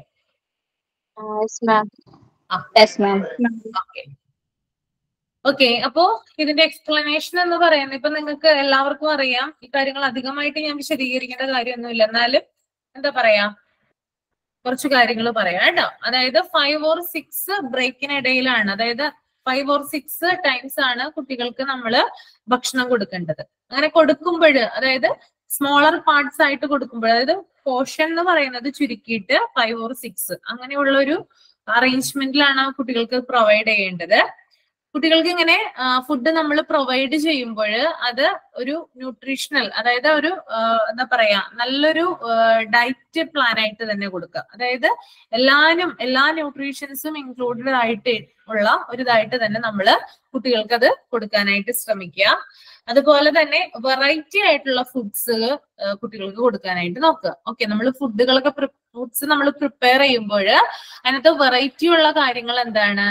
Speaker 3: ഓക്കെ അപ്പോ ഇതിന്റെ എക്സ്പ്ലനേഷൻ എന്ന് പറയുന്നത് ഇപ്പൊ നിങ്ങൾക്ക് എല്ലാവർക്കും അറിയാം ഈ കാര്യങ്ങൾ അധികമായിട്ട് ഞാൻ വിശദീകരിക്കേണ്ട കാര്യമൊന്നുമില്ല എന്നാലും എന്താ പറയാ കുറച്ച് കാര്യങ്ങൾ പറയാം കേട്ടോ അതായത് ഫൈവ് ഓർ സിക്സ് ബ്രേക്കിനിടയിലാണ് അതായത് ഫൈവ് ഓർ സിക്സ് ടൈംസ് ആണ് കുട്ടികൾക്ക് നമ്മൾ ഭക്ഷണം കൊടുക്കേണ്ടത് അങ്ങനെ കൊടുക്കുമ്പോൾ അതായത് സ്മോളർ പാർട്സ് ആയിട്ട് കൊടുക്കുമ്പോൾ അതായത് പോർഷൻ എന്ന് പറയുന്നത് ചുരുക്കിയിട്ട് ഫൈവ് ഓർ സിക്സ് അങ്ങനെയുള്ള ഒരു അറേഞ്ച്മെന്റിലാണ് കുട്ടികൾക്ക് പ്രൊവൈഡ് ചെയ്യേണ്ടത് കുട്ടികൾക്ക് ഇങ്ങനെ ഫുഡ് നമ്മൾ പ്രൊവൈഡ് ചെയ്യുമ്പോൾ അത് ഒരു ന്യൂട്രീഷണൽ അതായത് ഒരു എന്താ പറയാ നല്ലൊരു ഡയറ്റ് പ്ലാൻ ആയിട്ട് തന്നെ കൊടുക്കുക അതായത് എല്ലാനും എല്ലാ ന്യൂട്രീഷൻസും ഇൻക്ലൂഡഡ് ആയിട്ട് ഉള്ള ഒരു ഇതായിട്ട് തന്നെ നമ്മൾ കുട്ടികൾക്ക് അത് കൊടുക്കാനായിട്ട് ശ്രമിക്കുക അതുപോലെ തന്നെ വെറൈറ്റി ആയിട്ടുള്ള ഫുഡ്സ് കുട്ടികൾക്ക് കൊടുക്കാനായിട്ട് നോക്കുക ഓക്കെ നമ്മൾ ഫുഡുകളൊക്കെ ഫുഡ്സ് നമ്മൾ പ്രിപ്പയർ ചെയ്യുമ്പോൾ അതിനകത്ത് വെറൈറ്റി ഉള്ള കാര്യങ്ങൾ എന്താണ്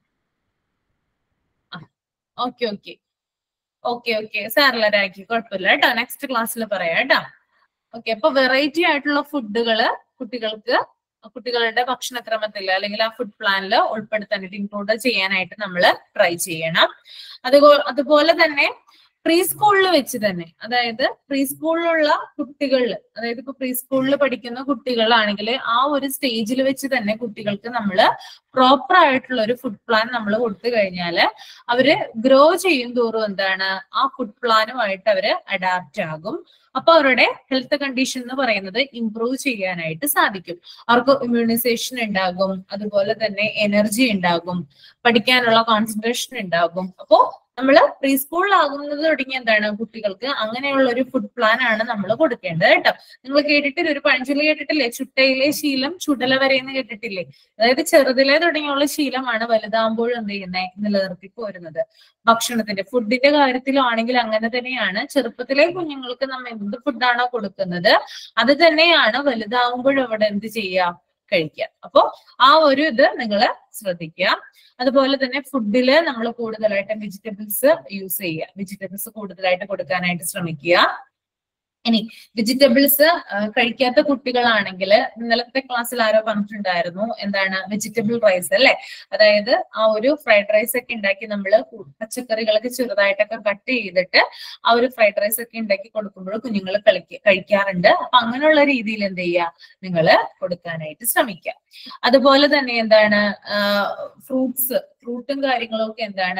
Speaker 3: ഓക്കെ ഓക്കെ ഓക്കെ ഓക്കെ സാറില്ല രാഖി കുഴപ്പമില്ല കേട്ടോ നെക്സ്റ്റ് ക്ലാസ്സിൽ പറയാം കേട്ടോ ഓക്കെ അപ്പൊ വെറൈറ്റി ആയിട്ടുള്ള ഫുഡുകള് കുട്ടികൾക്ക് കുട്ടികളുടെ ഭക്ഷണക്രമത്തിൽ അല്ലെങ്കിൽ ആ ഫുഡ് പ്ലാനിൽ ഉൾപ്പെടുത്താനായിട്ട് ഇൻക്ലൂഡ് ചെയ്യാനായിട്ട് നമ്മൾ ട്രൈ ചെയ്യണം അതുപോലെ അതുപോലെ തന്നെ പ്രീ സ്കൂളിൽ വെച്ച് തന്നെ അതായത് പ്രീ സ്കൂളിലുള്ള കുട്ടികൾ അതായത് ഇപ്പൊ പ്രീ സ്കൂളിൽ പഠിക്കുന്ന കുട്ടികളാണെങ്കിൽ ആ ഒരു സ്റ്റേജിൽ വെച്ച് തന്നെ കുട്ടികൾക്ക് നമ്മൾ പ്രോപ്പർ ആയിട്ടുള്ള ഒരു ഫുഡ് പ്ലാൻ നമ്മൾ കൊടുത്തു കഴിഞ്ഞാൽ അവര് ഗ്രോ ചെയ്യും തോറും എന്താണ് ആ ഫുഡ് പ്ലാനുമായിട്ട് അവര് അഡാപ്റ്റ് ആകും അപ്പൊ അവരുടെ ഹെൽത്ത് കണ്ടീഷൻ എന്ന് പറയുന്നത് ഇംപ്രൂവ് ചെയ്യാനായിട്ട് സാധിക്കും അവർക്ക് ഇമ്മ്യൂണൈസേഷൻ ഉണ്ടാകും അതുപോലെ തന്നെ എനർജി ഉണ്ടാകും പഠിക്കാനുള്ള കോൺസെൻട്രേഷൻ ഉണ്ടാകും അപ്പോ നമ്മൾ പ്രീ സ്കൂളിലാകുന്നത് തുടങ്ങി എന്താണ് കുട്ടികൾക്ക് അങ്ങനെയുള്ള ഒരു ഫുഡ് പ്ലാൻ ആണ് നമ്മൾ കൊടുക്കേണ്ടത് കേട്ടോ നിങ്ങൾ കേട്ടിട്ടില്ല ഒരു പഴഞ്ചൊല്ലി കേട്ടിട്ടില്ലേ ചുട്ടയിലെ ശീലം ചുടല വരെ എന്ന് കേട്ടിട്ടില്ലേ അതായത് ചെറുതിലെ തുടങ്ങിയുള്ള ശീലമാണ് വലുതാകുമ്പോഴും എന്ത് ചെയ്യുന്നത് നിലനിർത്തി പോരുന്നത് ഭക്ഷണത്തിന്റെ ഫുഡിന്റെ കാര്യത്തിലാണെങ്കിൽ അങ്ങനെ തന്നെയാണ് ചെറുപ്പത്തിലെ കുഞ്ഞുങ്ങൾക്ക് നമ്മൾ എന്ത് ഫുഡാണോ കൊടുക്കുന്നത് അത് തന്നെയാണ് വലുതാകുമ്പോഴും അവിടെ എന്ത് ചെയ്യുക കഴിക്കുക അപ്പോ ആ ഒരു ഇത് നിങ്ങൾ ശ്രദ്ധിക്കുക അതുപോലെ തന്നെ ഫുഡില് നമ്മൾ കൂടുതലായിട്ട് വെജിറ്റബിൾസ് യൂസ് ചെയ്യുക വെജിറ്റബിൾസ് കൂടുതലായിട്ട് കൊടുക്കാനായിട്ട് ശ്രമിക്കുക ഇനി വെജിറ്റബിൾസ് കഴിക്കാത്ത കുട്ടികളാണെങ്കിൽ ഇന്നലത്തെ ക്ലാസ്സിൽ ആരോ പറഞ്ഞിട്ടുണ്ടായിരുന്നു എന്താണ് വെജിറ്റബിൾ റൈസ് അല്ലെ അതായത് ആ ഒരു ഫ്രൈഡ് റൈസ് ഒക്കെ ഉണ്ടാക്കി നമ്മൾ പച്ചക്കറികളൊക്കെ ചെറുതായിട്ടൊക്കെ കട്ട് ചെയ്തിട്ട് ആ ഒരു ഫ്രൈഡ് റൈസ് ഒക്കെ ഉണ്ടാക്കി കൊടുക്കുമ്പോൾ കുഞ്ഞുങ്ങൾ കളിക്ക കഴിക്കാറുണ്ട് അപ്പൊ അങ്ങനെയുള്ള രീതിയിൽ എന്ത് ചെയ്യുക നിങ്ങൾ കൊടുക്കാനായിട്ട് ശ്രമിക്കുക അതുപോലെ തന്നെ എന്താണ് ഫ്രൂട്ട്സ് ഫ്രൂട്ടും കാര്യങ്ങളും ഒക്കെ എന്താണ്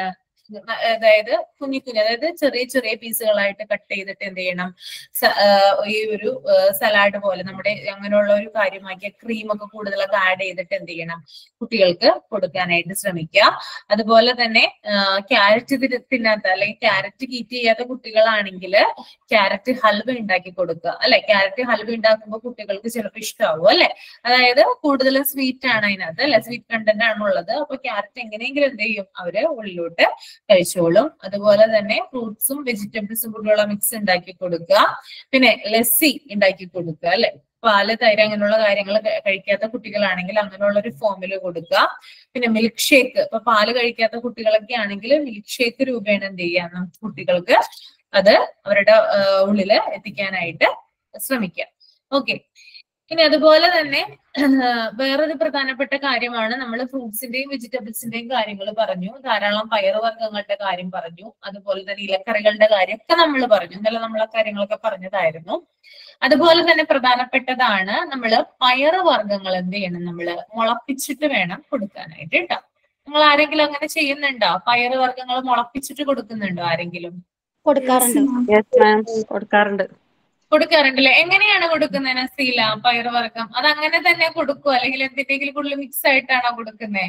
Speaker 3: അതായത് കുഞ്ഞു കുഞ്ഞു അതായത് ചെറിയ ചെറിയ പീസുകളായിട്ട് കട്ട് ചെയ്തിട്ട് എന്ത് ചെയ്യണം സ- ആ, ഈ ഒരു സലാഡ് പോലെ നമ്മുടെ അങ്ങനെയുള്ള ഒരു കാര്യമാക്കിയ ക്രീം ഒക്കെ കൂടുതലൊക്കെ ആഡ് ചെയ്തിട്ട് എന്ത് ചെയ്യണം കുട്ടികൾക്ക് കൊടുക്കാനായിട്ട് ശ്രമിക്കുക അതുപോലെ തന്നെ ക്യാരറ്റ് തിന്നാത്ത അല്ലെങ്കിൽ ക്യാരറ്റ് കീറ്റ് ചെയ്യാത്ത കുട്ടികളാണെങ്കിൽ ക്യാരറ്റ് ഹൽവ ഉണ്ടാക്കി കൊടുക്കുക അല്ലെ ക്യാരറ്റ് ഹൽവ ഉണ്ടാക്കുമ്പോൾ കുട്ടികൾക്ക് ചിലപ്പോൾ ഇഷ്ടമാവും അല്ലെ അതായത് കൂടുതൽ സ്വീറ്റ് ആണ് അതിനകത്ത് അല്ലെ സ്വീറ്റ് കണ്ടന്റ് ആണ് ഉള്ളത് അപ്പൊ ക്യാരറ്റ് എങ്ങനെയെങ്കിലും എന്ത് ചെയ്യും അവര് ഉള്ളിലോട്ട് കഴിച്ചോളും അതുപോലെ തന്നെ ഫ്രൂട്ട്സും വെജിറ്റബിൾസും കൂടിയുള്ള മിക്സ് ഉണ്ടാക്കി കൊടുക്കുക പിന്നെ ലസ്സി ഉണ്ടാക്കി കൊടുക്കുക അല്ലെ പാല് തൈര് അങ്ങനെയുള്ള കാര്യങ്ങൾ കഴിക്കാത്ത കുട്ടികളാണെങ്കിൽ അങ്ങനെയുള്ള ഒരു ഫോമിൽ കൊടുക്കുക പിന്നെ മിൽക്ക് ഷേക്ക് ഇപ്പൊ പാല് കഴിക്കാത്ത കുട്ടികളൊക്കെ ആണെങ്കിൽ മിൽക്ക് ഷേക്ക് രൂപേണ എന്ത് ചെയ്യാം നമുക്ക് കുട്ടികൾക്ക് അത് അവരുടെ ആ, ഉള്ളില് എത്തിക്കാനായിട്ട് ശ്രമിക്കുക ഓക്കെ ഇനി അതുപോലെ തന്നെ വേറൊരു പ്രധാനപ്പെട്ട കാര്യമാണ് നമ്മൾ ഫ്രൂട്ട്സിന്റെയും വെജിറ്റബിൾസിന്റെയും കാര്യങ്ങൾ പറഞ്ഞു ധാരാളം പയറുവർഗ്ഗങ്ങളുടെ കാര്യം പറഞ്ഞു അതുപോലെ തന്നെ ഇലക്കറികളുടെ കാര്യം ഒക്കെ നമ്മൾ പറഞ്ഞു ഇന്നലെ നമ്മൾ ആ കാര്യങ്ങളൊക്കെ പറഞ്ഞതായിരുന്നു അതുപോലെ തന്നെ പ്രധാനപ്പെട്ടതാണ് നമ്മൾ പയറുവർഗ്ഗങ്ങൾ എന്ത് ചെയ്യണം നമ്മൾ മുളപ്പിച്ചിട്ട് വേണം കൊടുക്കാനായിട്ട് കേട്ടോ നിങ്ങൾ ആരെങ്കിലും അങ്ങനെ ചെയ്യുന്നുണ്ടോ പയറുവർഗ്ഗങ്ങൾ മുളപ്പിച്ചിട്ട് കൊടുക്കുന്നുണ്ടോ ആരെങ്കിലും
Speaker 6: കൊടുക്കാറുണ്ട്
Speaker 12: യെസ് മാം കൊടുക്കാറുണ്ട്
Speaker 3: കൊടുക്കാറുണ്ടല്ലേ എങ്ങനെയാണ് കൊടുക്കുന്നത് നസീല പയറുവർഗ്ഗം അത് അങ്ങനെ തന്നെ കൊടുക്കുവോ അല്ലെങ്കിൽ എന്തിന്റെങ്കിലും കൂടുതൽ മിക്സ് ആയിട്ടാണോ കൊടുക്കുന്നത്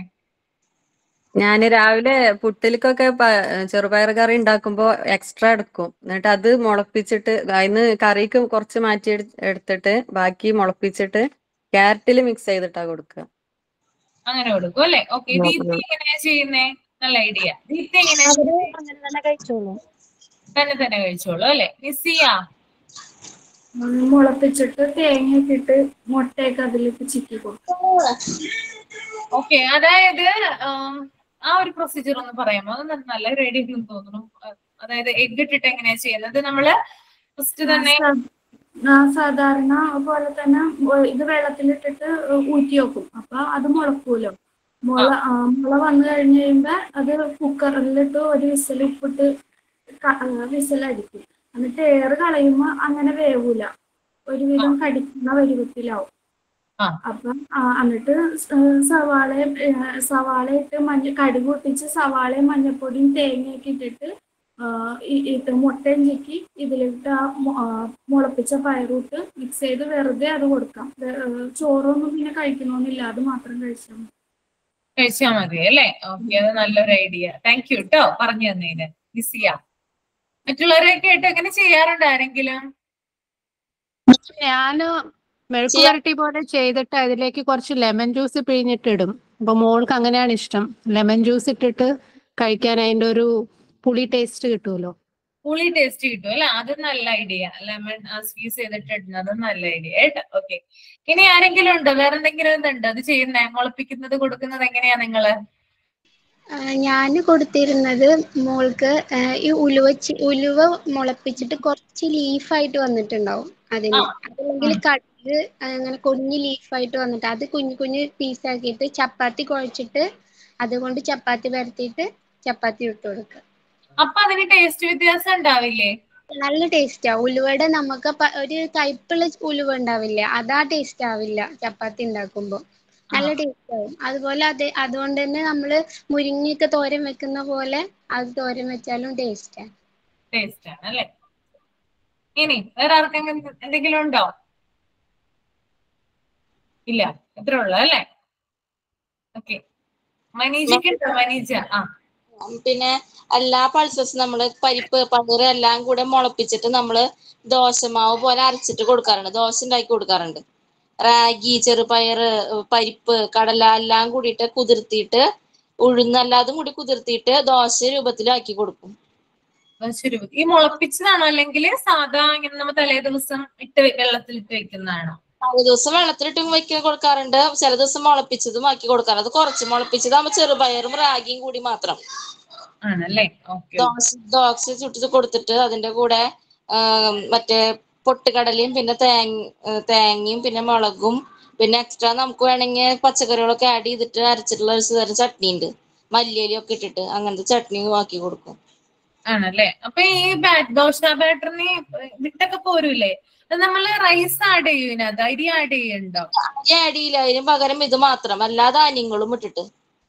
Speaker 12: ഞാൻ രാവിലെ പുട്ടിലേക്കൊക്കെ പ- ചെറുപയർ കറി ഉണ്ടാക്കുമ്പോ എക്സ്ട്രാ എടുക്കും എന്നിട്ട് അത് മുളപ്പിച്ചിട്ട് അതിന് കറിക്ക് കുറച്ച് മാറ്റി എടു- എടുത്തിട്ട് ബാക്കി മുളപ്പിച്ചിട്ട് ക്യാരറ്റിൽ മിക്സ് ചെയ്തിട്ടാ കൊടുക്കുക
Speaker 3: അങ്ങനെ കൊടുക്കും അല്ലെ ഓക്കെ
Speaker 12: ഉം,
Speaker 3: ദീപ്തി
Speaker 12: ഉം.
Speaker 3: എങ്ങനെയാ ചെയ്യുന്നേ നല്ല ഐഡിയ ദീപ്തി എങ്ങനെയാ
Speaker 6: അവര്
Speaker 3: ചെയ്യുന്നേ?
Speaker 6: അങ്ങനെ തന്നെ കഴിച്ചോളൂ
Speaker 3: തന്നെ തന്നെ കഴിച്ചോളൂ അല്ലെ നിസിയ
Speaker 10: മുളപ്പിച്ചിട്ട് തേങ്ങ ഇട്ടിട്ട് മുട്ടയൊക്കെ അതിലേക്ക് ചിക്കി കൊടുക്കും
Speaker 3: ഓക്കെ അതായത് ആം, ആ ഒരു പ്രൊസീജിയർ ഒന്ന് പറയാമോ അത് ന- നല്ല റെഡി ആണെന്ന് തോന്നുന്നു അഹ് അതായത് എഗ് ഇട്ടിട്ട് എങ്ങനെയാ ചെയ്യുന്നത് നമ്മള് ഫസ്റ്റ് തന്നെ
Speaker 10: ആ, സാധാരണ പോലെ തന്നെ ഒ- ഇത് വെള്ളത്തിലിട്ടിട്ട് ഊറ്റി വെക്കും അപ്പൊ അത് മുളക്കൂലോ മുള ആ, മുള വന്നു കഴിഞ്ഞ് കഴിയുമ്പോ അത് കുക്കറിലിട്ട് ഒരു വിസിൽ ഉപ്പിട്ട് വിസിലടിക്കും എന്നിട്ട് എയർ കളയുമ്പോ അങ്ങനെ വേവൂല ഒരുവിധം കടിക്കുന്ന പരുവത്തിലാവും
Speaker 3: ആ.
Speaker 10: അപ്പം ആ, എന്നിട്ട് സ- സവാളയും ഏ, സവാള ഇട്ട് മഞ്ഞ കടുക് പൊട്ടിച്ച് സവാളയും മഞ്ഞപ്പൊടിയും തേങ്ങയൊക്കെ ഇട്ടിട്ട് ആ, ഈ- ഇത് മുട്ടയും ചിക്കി ഇതിലിട്ട് ആ മു- ആ, മുളപ്പിച്ച പയറൂട്ട് മിക്സ് ചെയ്ത് വെറുതെ അത് കൊടുക്കാം വെ- ഏ, ചോറൊന്നും പിന്നെ കഴിക്കണമെന്നില്ല അത് മാത്രം കഴിച്ചാൽ മതി
Speaker 3: കഴിച്ചാൽ മതി അല്ലേ ഓക്കെ അത് നല്ലൊരു ഐഡിയ താങ്ക് യു കേട്ടോ പറഞ്ഞു തന്നതിന് നിസിയ മറ്റുള്ളവരെയൊക്കെ ആയിട്ട് എങ്ങനെ ചെയ്യാറുണ്ട് ആരെങ്കിലും
Speaker 5: ഞാന് മെഴുക്ക് പുരട്ടി പോലെ ചെയ്തിട്ട് അതിലേക്ക് കുറച്ച് ലെമൺ ജ്യൂസ് പിഴിഞ്ഞിട്ട് ഇടും അപ്പൊ മോൾക്ക് അങ്ങനെയാണ് ഇഷ്ടം ലെമൺ ജ്യൂസ് ഇട്ടിട്ട് കഴിക്കാൻ അതിന്റെ ഒരു പുളി ടേസ്റ്റ് കിട്ടുമല്ലോ
Speaker 3: പുളി ടേസ്റ്റ് കിട്ടും അല്ലെ അത് നല്ല ഐഡിയ ലെമൺ സ്ക്വീസ് ചെയ്തിട്ട് ഇടുന്നത് നല്ല ഐഡിയ കേട്ടോ ഓക്കെ ഇനി ആരെങ്കിലും ഉണ്ടോ വേറെ എന്തെങ്കിലും ഇതുണ്ടോ അത് ചെയ്യുന്നേ മുളപ്പിക്കുന്നത് കൊടുക്കുന്നത് എങ്ങനെയാ നിങ്ങള്
Speaker 6: ഞാൻ കൊടുത്തിരുന്നത് മോൾക്ക് ആ, ഈ ഉലുവ ചി- ഉലുവ മുളപ്പിച്ചിട്ട് കുറച്ച് ലീഫായിട്ട് വന്നിട്ടുണ്ടാവും അതിന് അതല്ലെങ്കിൽ കടുക് അങ്ങനെ കുഞ്ഞ് ലീഫായിട്ട് വന്നിട്ട് അത് കുഞ്ഞു കുഞ്ഞു പീസാക്കിയിട്ട് ചപ്പാത്തി കുഴച്ചിട്ട് അതുകൊണ്ട് ചപ്പാത്തി പരത്തിയിട്ട് ചപ്പാത്തി ഇട്ട് കൊടുക്കുക
Speaker 3: അപ്പൊ അതിന് ടേസ്റ്റ് വ്യത്യാസം ഉണ്ടാവില്ലേ
Speaker 6: നല്ല ടേസ്റ്റാ ഉലുവയുടെ നമുക്ക് പ- ഒരു കയ്പുള്ള ഉലുവ ഉണ്ടാവില്ലേ അതാ ടേസ്റ്റ് ആവില്ല ചപ്പാത്തി ഉണ്ടാക്കുമ്പോൾ നല്ല ടേസ്റ്റ് ആവും അതുപോലെ അത് അതുകൊണ്ട് തന്നെ നമ്മള് മുരിങ്ങയൊക്കെ തോരൻ വെക്കുന്ന പോലെ അത് തോരൻ വെച്ചാലും ടേസ്റ്റാ
Speaker 3: ടേസ്റ്റ് ആണ് അല്ലെ ഇനി വേറെ ആർക്കെങ്കിലും എന്തെങ്കിലും ഉണ്ടോ ഇല്ല ഇത്ര ഉള്ളു അല്ലെ ഓക്കെ മനീജയ്ക്ക് ഉണ്ടോ മനീജ ആ
Speaker 7: പിന്നെ എല്ലാ പൾസസും നമ്മള് പരിപ്പ് പയറ് എല്ലാം കൂടെ മുളപ്പിച്ചിട്ട് നമ്മള് ദോശമാവ് പോലെ അരച്ചിട്ട് കൊടുക്കാറുണ്ട് ദോശ ഉണ്ടാക്കി കൊടുക്കാറുണ്ട് റാഗി ചെറുപയറ് പരിപ്പ് കടല എല്ലാം കൂടിയിട്ട് കുതിർത്തിയിട്ട് ഉഴുന്നല്ലാതും കൂടി കുതിർത്തിയിട്ട് ദോശ രൂപത്തിലാക്കി കൊടുക്കും
Speaker 3: അത് ശരി ഈ മുളപ്പിച്ചതാണോ അല്ലെങ്കിൽ സാധാ ഇങ്ങനെ നമ്മ തലേ ദിവസം ഇട്ട് വെ- വെള്ളത്തിൽ ഇട്ട് വെക്കുന്നതാണോ
Speaker 7: ഒരു ദിവസം വെള്ളത്തിലിട്ട് വെക്കാൻ കൊടുക്കാറുണ്ട് ചില ദിവസം മുളപ്പിച്ചതും ആക്കി കൊടുക്കാറുണ്ട് അത് കുറച്ച് മുളപ്പിച്ചതാകുമ്പോ ചെറുപയറും റാഗിയും കൂടി മാത്രം
Speaker 3: ആണല്ലേ ഓക്കെ
Speaker 7: ദോശ ദോശ ചുട്ടിട്ട് കൊടുത്തിട്ട് അതിന്റെ കൂടെ ആ, മറ്റേ പൊട്ടുകടലയും പിന്നെ തേങ്ങ ആ, തേങ്ങയും പിന്നെ മുളകും പിന്നെ എക്സ്ട്രാ നമുക്ക് വേണമെങ്കിൽ പച്ചക്കറികളൊക്കെ ആഡ് ചെയ്തിട്ട് അരച്ചിട്ടുള്ള ഒരു തരം ചട്നി ഉണ്ട് മല്ലിയിലയും ഒക്കെ ഇട്ടിട്ട് അങ്ങനത്തെ ചട്നി ആക്കി കൊടുക്കും
Speaker 3: ആണല്ലേ അപ്പൊ ഈ ബാ- ദോശ ബാറ്ററിന് വിട്ടൊക്കെ പോരൂലേ അത് നമ്മള് റൈസ് ആഡ് ചെയ്യും ഇതിനകത്ത് അരി ആഡ് ചെയ്യുന്നുണ്ടോ
Speaker 7: ആഡ് ചെയ്യില്ല അതിന് പകരം ഇത് മാത്രം എല്ലാ ധാന്യങ്ങളും ഇട്ടിട്ട്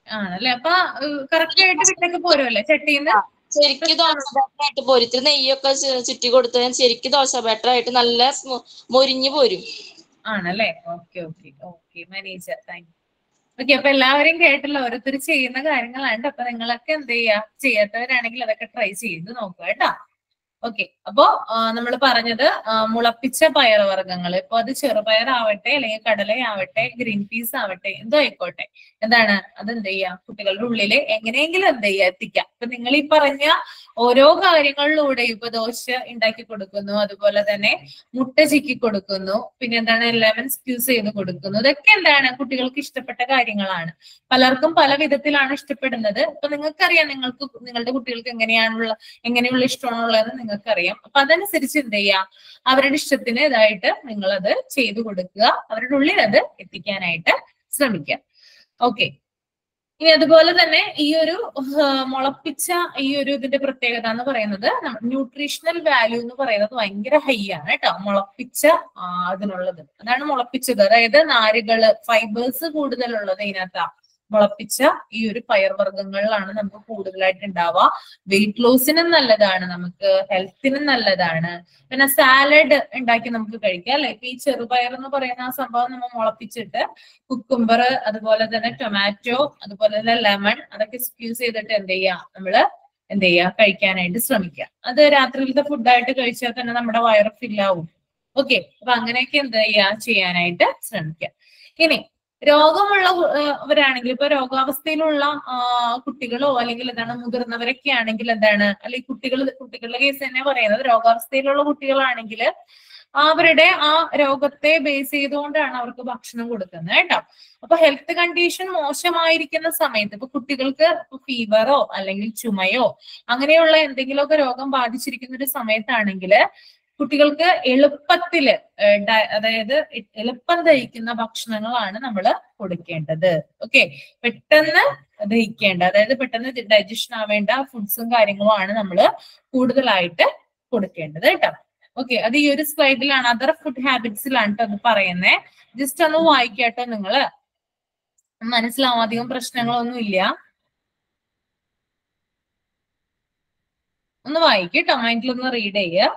Speaker 3: ആണല്ലേ അപ്പൊ കറക്റ്റ് ആയിട്ട് വിട്ടൊക്കെ പോരുമല്ലേ ചട്ടിന്ന്
Speaker 7: ശരിക്ക് ദോശ batter ആയിട്ട് പോരും ഇത്തിരി നെയ്യൊക്കെ ചു- ചുറ്റി കൊടുത്താൽ ശരിക്ക് ദോശ batter ആയിട്ട് നല്ല സ്മൂ- മൊരിഞ്ഞു പോരും
Speaker 3: ആണല്ലേ okay okay okay Maneeja thank okay അപ്പൊ എല്ലാവരും കേട്ടല്ലോ ഓരോരുത്തർ ചെയ്യുന്ന കാര്യങ്ങളാണ് അപ്പൊ നിങ്ങളൊക്കെ എന്ത് ചെയ്യാ ചെയ്യാത്തവരാണെങ്കിൽ അതൊക്കെ ട്രൈ ചെയ്ത് നോക്കുക കേട്ടോ ഓക്കെ അപ്പോ നമ്മൾ പറഞ്ഞത് ആ, മുളപ്പിച്ച പയറുവർഗ്ഗങ്ങൾ ഇപ്പൊ അത് ചെറുപയർ ആവട്ടെ അല്ലെങ്കിൽ കടലയാവട്ടെ ഗ്രീൻ പീസ് ആവട്ടെ എന്തോ ആയിക്കോട്ടെ എന്താണ് അത് എന്ത് ചെയ്യാ കുട്ടികളുടെ ഉള്ളില് എങ്ങനെയെങ്കിലും എന്ത് ചെയ്യാ എത്തിക്കാം ഇപ്പൊ നിങ്ങൾ ഈ പറഞ്ഞ ഓരോ കാര്യങ്ങളിലൂടെ ഇപ്പൊ ദോശ ഉണ്ടാക്കി കൊടുക്കുന്നു അതുപോലെ തന്നെ മുട്ട ചിക്കി കൊടുക്കുന്നു പിന്നെ എന്താണ് ലെമൺ സ്ക്യൂസ് ചെയ്ത് കൊടുക്കുന്നു ഇതൊക്കെ എന്താണ് കുട്ടികൾക്ക് ഇഷ്ടപ്പെട്ട കാര്യങ്ങളാണ് പലർക്കും പല വിധത്തിലാണ് ഇഷ്ടപ്പെടുന്നത് ഇപ്പൊ നിങ്ങൾക്കറിയാം നിങ്ങൾക്ക് നിങ്ങളുടെ കുട്ടികൾക്ക് എങ്ങനെയാണുള്ള എങ്ങനെയുള്ള ഇഷ്ടമാണുള്ളതെന്ന് നിങ്ങൾക്കറിയാം അപ്പൊ അതനുസരിച്ച് എന്ത് ചെയ്യാ അവരുടെ ഇഷ്ടത്തിന് ഇതായിട്ട് നിങ്ങൾ അത് ചെയ്തു കൊടുക്കുക അവരുടെ ഉള്ളിൽ അത് എത്തിക്കാനായിട്ട് ശ്രമിക്കുക ഓക്കെ ഇനി അതുപോലെ തന്നെ ഈ ഒരു ആ, മുളപ്പിച്ച ഈ ഒരു ഇതിന്റെ പ്രത്യേകത എന്ന് പറയുന്നത് ന്യൂട്രീഷണൽ വാല്യൂ എന്ന് പറയുന്നത് ഭയങ്കര ഹൈ ആണ് കേട്ടോ മുളപ്പിച്ച ആ, അതിനുള്ളത് അതാണ് മുളപ്പിച്ചത് അതായത് നാരുകള് ഫൈബേഴ്സ് കൂടുതലുള്ളത് ഇതിനകത്താ മുളപ്പിച്ച ഈ ഒരു പയർവർഗ്ഗങ്ങളിലാണ് നമുക്ക് കൂടുതലായിട്ട് ഉണ്ടാവുക വെയിറ്റ് ലോസിനും നല്ലതാണ് നമുക്ക് ഹെൽത്തിനും നല്ലതാണ് പിന്നെ സാലഡ് ഉണ്ടാക്കി നമുക്ക് കഴിക്കാം അല്ലെ ഇപ്പൊ ഈ ചെറുപയർ എന്ന് പറയുന്ന ആ സംഭവം നമ്മൾ മുളപ്പിച്ചിട്ട് കുക്കുംബർ അതുപോലെ തന്നെ ടൊമാറ്റോ അതുപോലെ തന്നെ ലെമൺ അതൊക്കെ സ്ക്യൂസ് ചെയ്തിട്ട് എന്ത് ചെയ്യാം നമ്മള് എന്ത് ചെയ്യാ കഴിക്കാനായിട്ട് ശ്രമിക്കുക അത് രാത്രിയിലത്തെ ഫുഡായിട്ട് കഴിച്ചാൽ തന്നെ നമ്മുടെ വയറ് ഫില്ലാവും ഓക്കെ അപ്പൊ അങ്ങനെയൊക്കെ എന്ത് ചെയ്യാ ചെയ്യാനായിട്ട് ശ്രമിക്കുക ഇനി രോഗമുള്ള അവരാണെങ്കിൽ ഇപ്പൊ രോഗാവസ്ഥയിലുള്ള ആ, കുട്ടികളോ അല്ലെങ്കിൽ എന്താണ് മുതിർന്നവരൊക്കെ ആണെങ്കിൽ എന്താണ് അല്ലെങ്കിൽ കുട്ടികൾ കുട്ടികളുടെ കേസ് തന്നെ പറയുന്നത് രോഗാവസ്ഥയിലുള്ള കുട്ടികളാണെങ്കിൽ അവരുടെ ആ രോഗത്തെ ബേസ് ചെയ്തുകൊണ്ടാണ് അവർക്ക് ഭക്ഷണം കൊടുക്കുന്നത് കേട്ടോ അപ്പൊ ഹെൽത്ത് കണ്ടീഷൻ മോശമായിരിക്കുന്ന സമയത്ത് ഇപ്പൊ കുട്ടികൾക്ക് ഫീവറോ അല്ലെങ്കിൽ ചുമയോ അങ്ങനെയുള്ള എന്തെങ്കിലുമൊക്കെ രോഗം ബാധിച്ചിരിക്കുന്ന ഒരു സമയത്താണെങ്കിൽ കുട്ടികൾക്ക് എളുപ്പത്തില് ഏഹ് ഡയ- അതായത് എ- എളുപ്പം ദഹിക്കുന്ന ഭക്ഷണങ്ങളാണ് നമ്മൾ കൊടുക്കേണ്ടത് ഓക്കെ പെട്ടെന്ന് ദഹിക്കേണ്ട അതായത് പെട്ടെന്ന് ഡൈജഷൻ ആവേണ്ട ഫുഡ്സും കാര്യങ്ങളും ആണ് നമ്മൾ കൂടുതലായിട്ട് കൊടുക്കേണ്ടത് കേട്ടോ ഓക്കെ അത് ഈ ഒരു സ്ലൈഡിലാണ് അതർ ഫുഡ് ഹാബിറ്റ്സിലാണ് ട്ടോ അത് പറയുന്നത് ജസ്റ്റ് ഒന്ന് വായിക്കാട്ടോ നിങ്ങള് മനസ്സിലാവും അധികം പ്രശ്നങ്ങളൊന്നും ഇല്ല ഒന്ന് വായിക്കട്ടോ മൈൻഡിലൊന്ന് റീഡ് ചെയ്യുക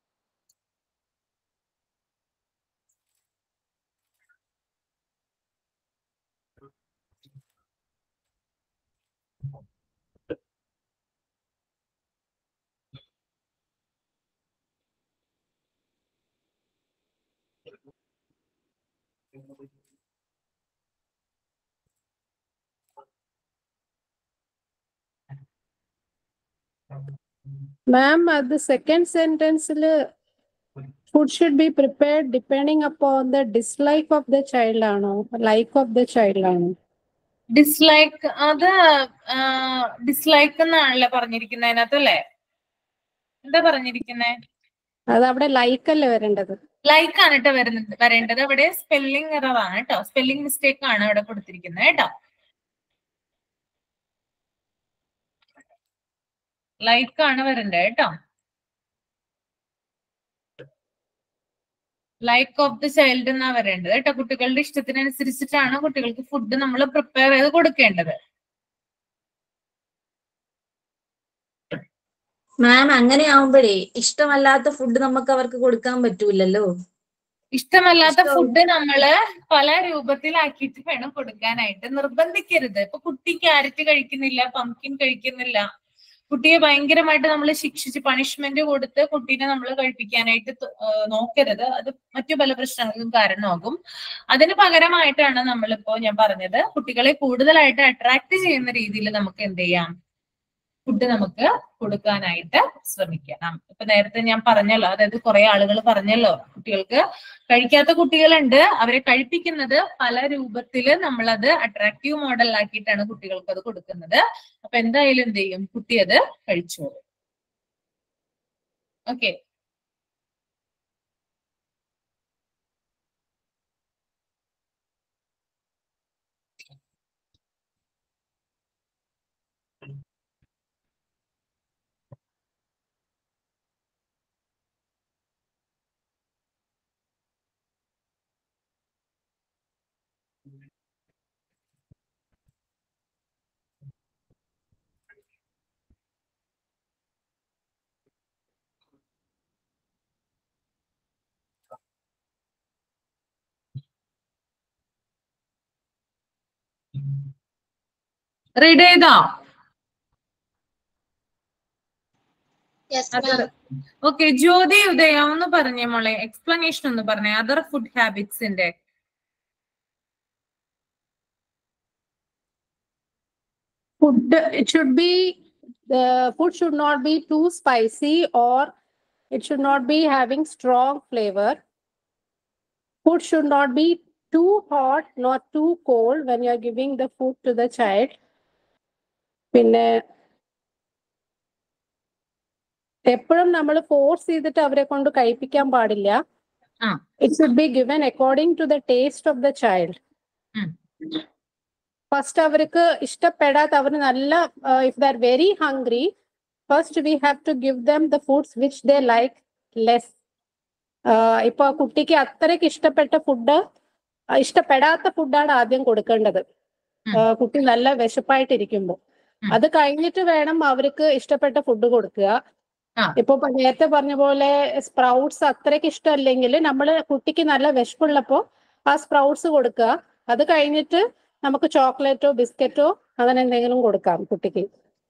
Speaker 5: Ma'am, at the second sentence, food should be prepared depending upon the dislike of the child ആണോ like of the child ആണോ
Speaker 3: ഡിസ്ലൈക്ക് അത് ഡിസ്ലൈക്ക് എന്നാണല്ലേ പറഞ്ഞിരിക്കുന്നത് അതിനകത്ത് അല്ലേ എന്താ പറഞ്ഞിരിക്കുന്നേ
Speaker 5: അത് അവിടെ like അല്ലേ വരേണ്ടത്
Speaker 3: ലൈക്ക് ആണ് കേട്ടോ വരുന്നത് വരേണ്ടത് അവിടെ സ്പെല്ലിംഗ് എറർ ആണ് കേട്ടോ സ്പെല്ലിംഗ് മിസ്റ്റേക്ക് ആണ് അവിടെ കൊടുത്തിരിക്കുന്നത് കേട്ടോ ലൈക്ക് ആണ് വരേണ്ടത് കേട്ടോ ലൈക്ക് ഓഫ് ദി ചൈൽഡ് എന്നാ വരേണ്ടത് കേട്ടോ കുട്ടികളുടെ ഇഷ്ടത്തിനനുസരിച്ചിട്ടാണ് കുട്ടികൾക്ക് ഫുഡ് നമ്മൾ പ്രിപ്പയർ ചെയ്ത് കൊടുക്കേണ്ടത്
Speaker 2: മാം അങ്ങനെ ആവുമ്പോഴേ ഇഷ്ടമല്ലാത്ത ഫുഡ് നമുക്ക് അവർക്ക് കൊടുക്കാൻ പറ്റൂലല്ലോ
Speaker 3: ഇഷ്ടമല്ലാത്ത ഫുഡ് നമ്മള് പല രൂപത്തിലാക്കിയിട്ട് വേണം കൊടുക്കാനായിട്ട് നിർബന്ധിക്കരുത് ഇപ്പൊ കുട്ടി ക്യാരറ്റ് കഴിക്കുന്നില്ല പംകിൻ കഴിക്കുന്നില്ല കുട്ടിയെ ഭയങ്കരമായിട്ട് നമ്മൾ ശിക്ഷിച്ച് പണിഷ്മെന്റ് കൊടുത്ത് കുട്ടീനെ നമ്മൾ കഴിപ്പിക്കാനായിട്ട് ത- ആ, നോക്കരുത് അത് മറ്റു പല പ്രശ്നങ്ങൾക്കും കാരണമാകും അതിന് പകരമായിട്ടാണ് നമ്മളിപ്പോ ഞാൻ പറഞ്ഞത് കുട്ടികളെ കൂടുതലായിട്ട് അട്രാക്ട് ചെയ്യുന്ന രീതിയിൽ നമുക്ക് എന്ത് ചെയ്യാം ഫുഡ് നമുക്ക് കൊടുക്കാനായിട്ട് ശ്രമിക്കണം ഇപ്പൊ നേരത്തെ ഞാൻ പറഞ്ഞല്ലോ അതായത് കുറെ ആളുകൾ പറഞ്ഞല്ലോ കുട്ടികൾക്ക് കഴിക്കാത്ത കുട്ടികളുണ്ട് അവരെ കഴിപ്പിക്കുന്നത് പല രൂപത്തില് നമ്മളത് അട്രാക്റ്റീവ് മോഡലാക്കിയിട്ടാണ് കുട്ടികൾക്ക് അത് കൊടുക്കുന്നത് അപ്പൊ എന്തായാലും എന്ത് ചെയ്യും കുട്ടി അത് കഴിച്ചോളും ഓക്കെ റീഡ് ചെയ്തോ
Speaker 7: Yes,
Speaker 3: other
Speaker 7: ma'am.
Speaker 3: Okay Jyothi Udaya ഒന്ന് പറഞ്ഞേ മോളെ എക്സ്പ്ലനേഷൻ ഒന്ന് പറഞ്ഞേ അതർ ഫുഡ് ഹാബിറ്റ്സിന്റെ
Speaker 5: Food, it should be, the food should not be too spicy or it should not be having strong flavor. Food should not be too hot, not too cold when you are giving the food to the child. പിന്നെ എപ്പോഴും നമ്മൾ force ചെയ്തിട്ട് അവരെ കൊണ്ട് കഴിപ്പിക്കാൻ പാടില്ല
Speaker 3: ആ
Speaker 5: it should be given according to the taste of the child
Speaker 3: ഉം.
Speaker 5: ഫസ്റ്റ് അവർക്ക് ഇഷ്ടപ്പെടാത്ത അവർ നല്ല if they are very hungry first we have to give them the foods which they like less ഇപ്പൊ കുട്ടിക്ക് അത്രയ്ക്ക് ഇഷ്ടപ്പെട്ട ഫുഡ് ഇഷ്ടപ്പെടാത്ത ഫുഡാണ് ആദ്യം കൊടുക്കേണ്ടത് ആ, കുട്ടി നല്ല വിശപ്പായിട്ടിരിക്കുമ്പോൾ അത് കഴിഞ്ഞിട്ട് വേണം അവർക്ക് ഇഷ്ടപ്പെട്ട ഫുഡ് കൊടുക്കുക ഇപ്പൊ പ- നേരത്തെ പറഞ്ഞ പോലെ സ്പ്രൗട്ട്സ് അത്രയ്ക്ക് ഇഷ്ടമല്ലെങ്കിൽ നമ്മൾ കുട്ടിക്ക് നല്ല വിശപ്പുള്ളപ്പോ ആ സ്പ്രൗട്ട്സ് കൊടുക്കുക അത് കഴിഞ്ഞിട്ട് നമുക്ക് ചോക്ലേറ്റോ ബിസ്ക്കറ്റോ അങ്ങനെ എന്തെങ്കിലും കൊടുക്കാം കുട്ടിക്ക്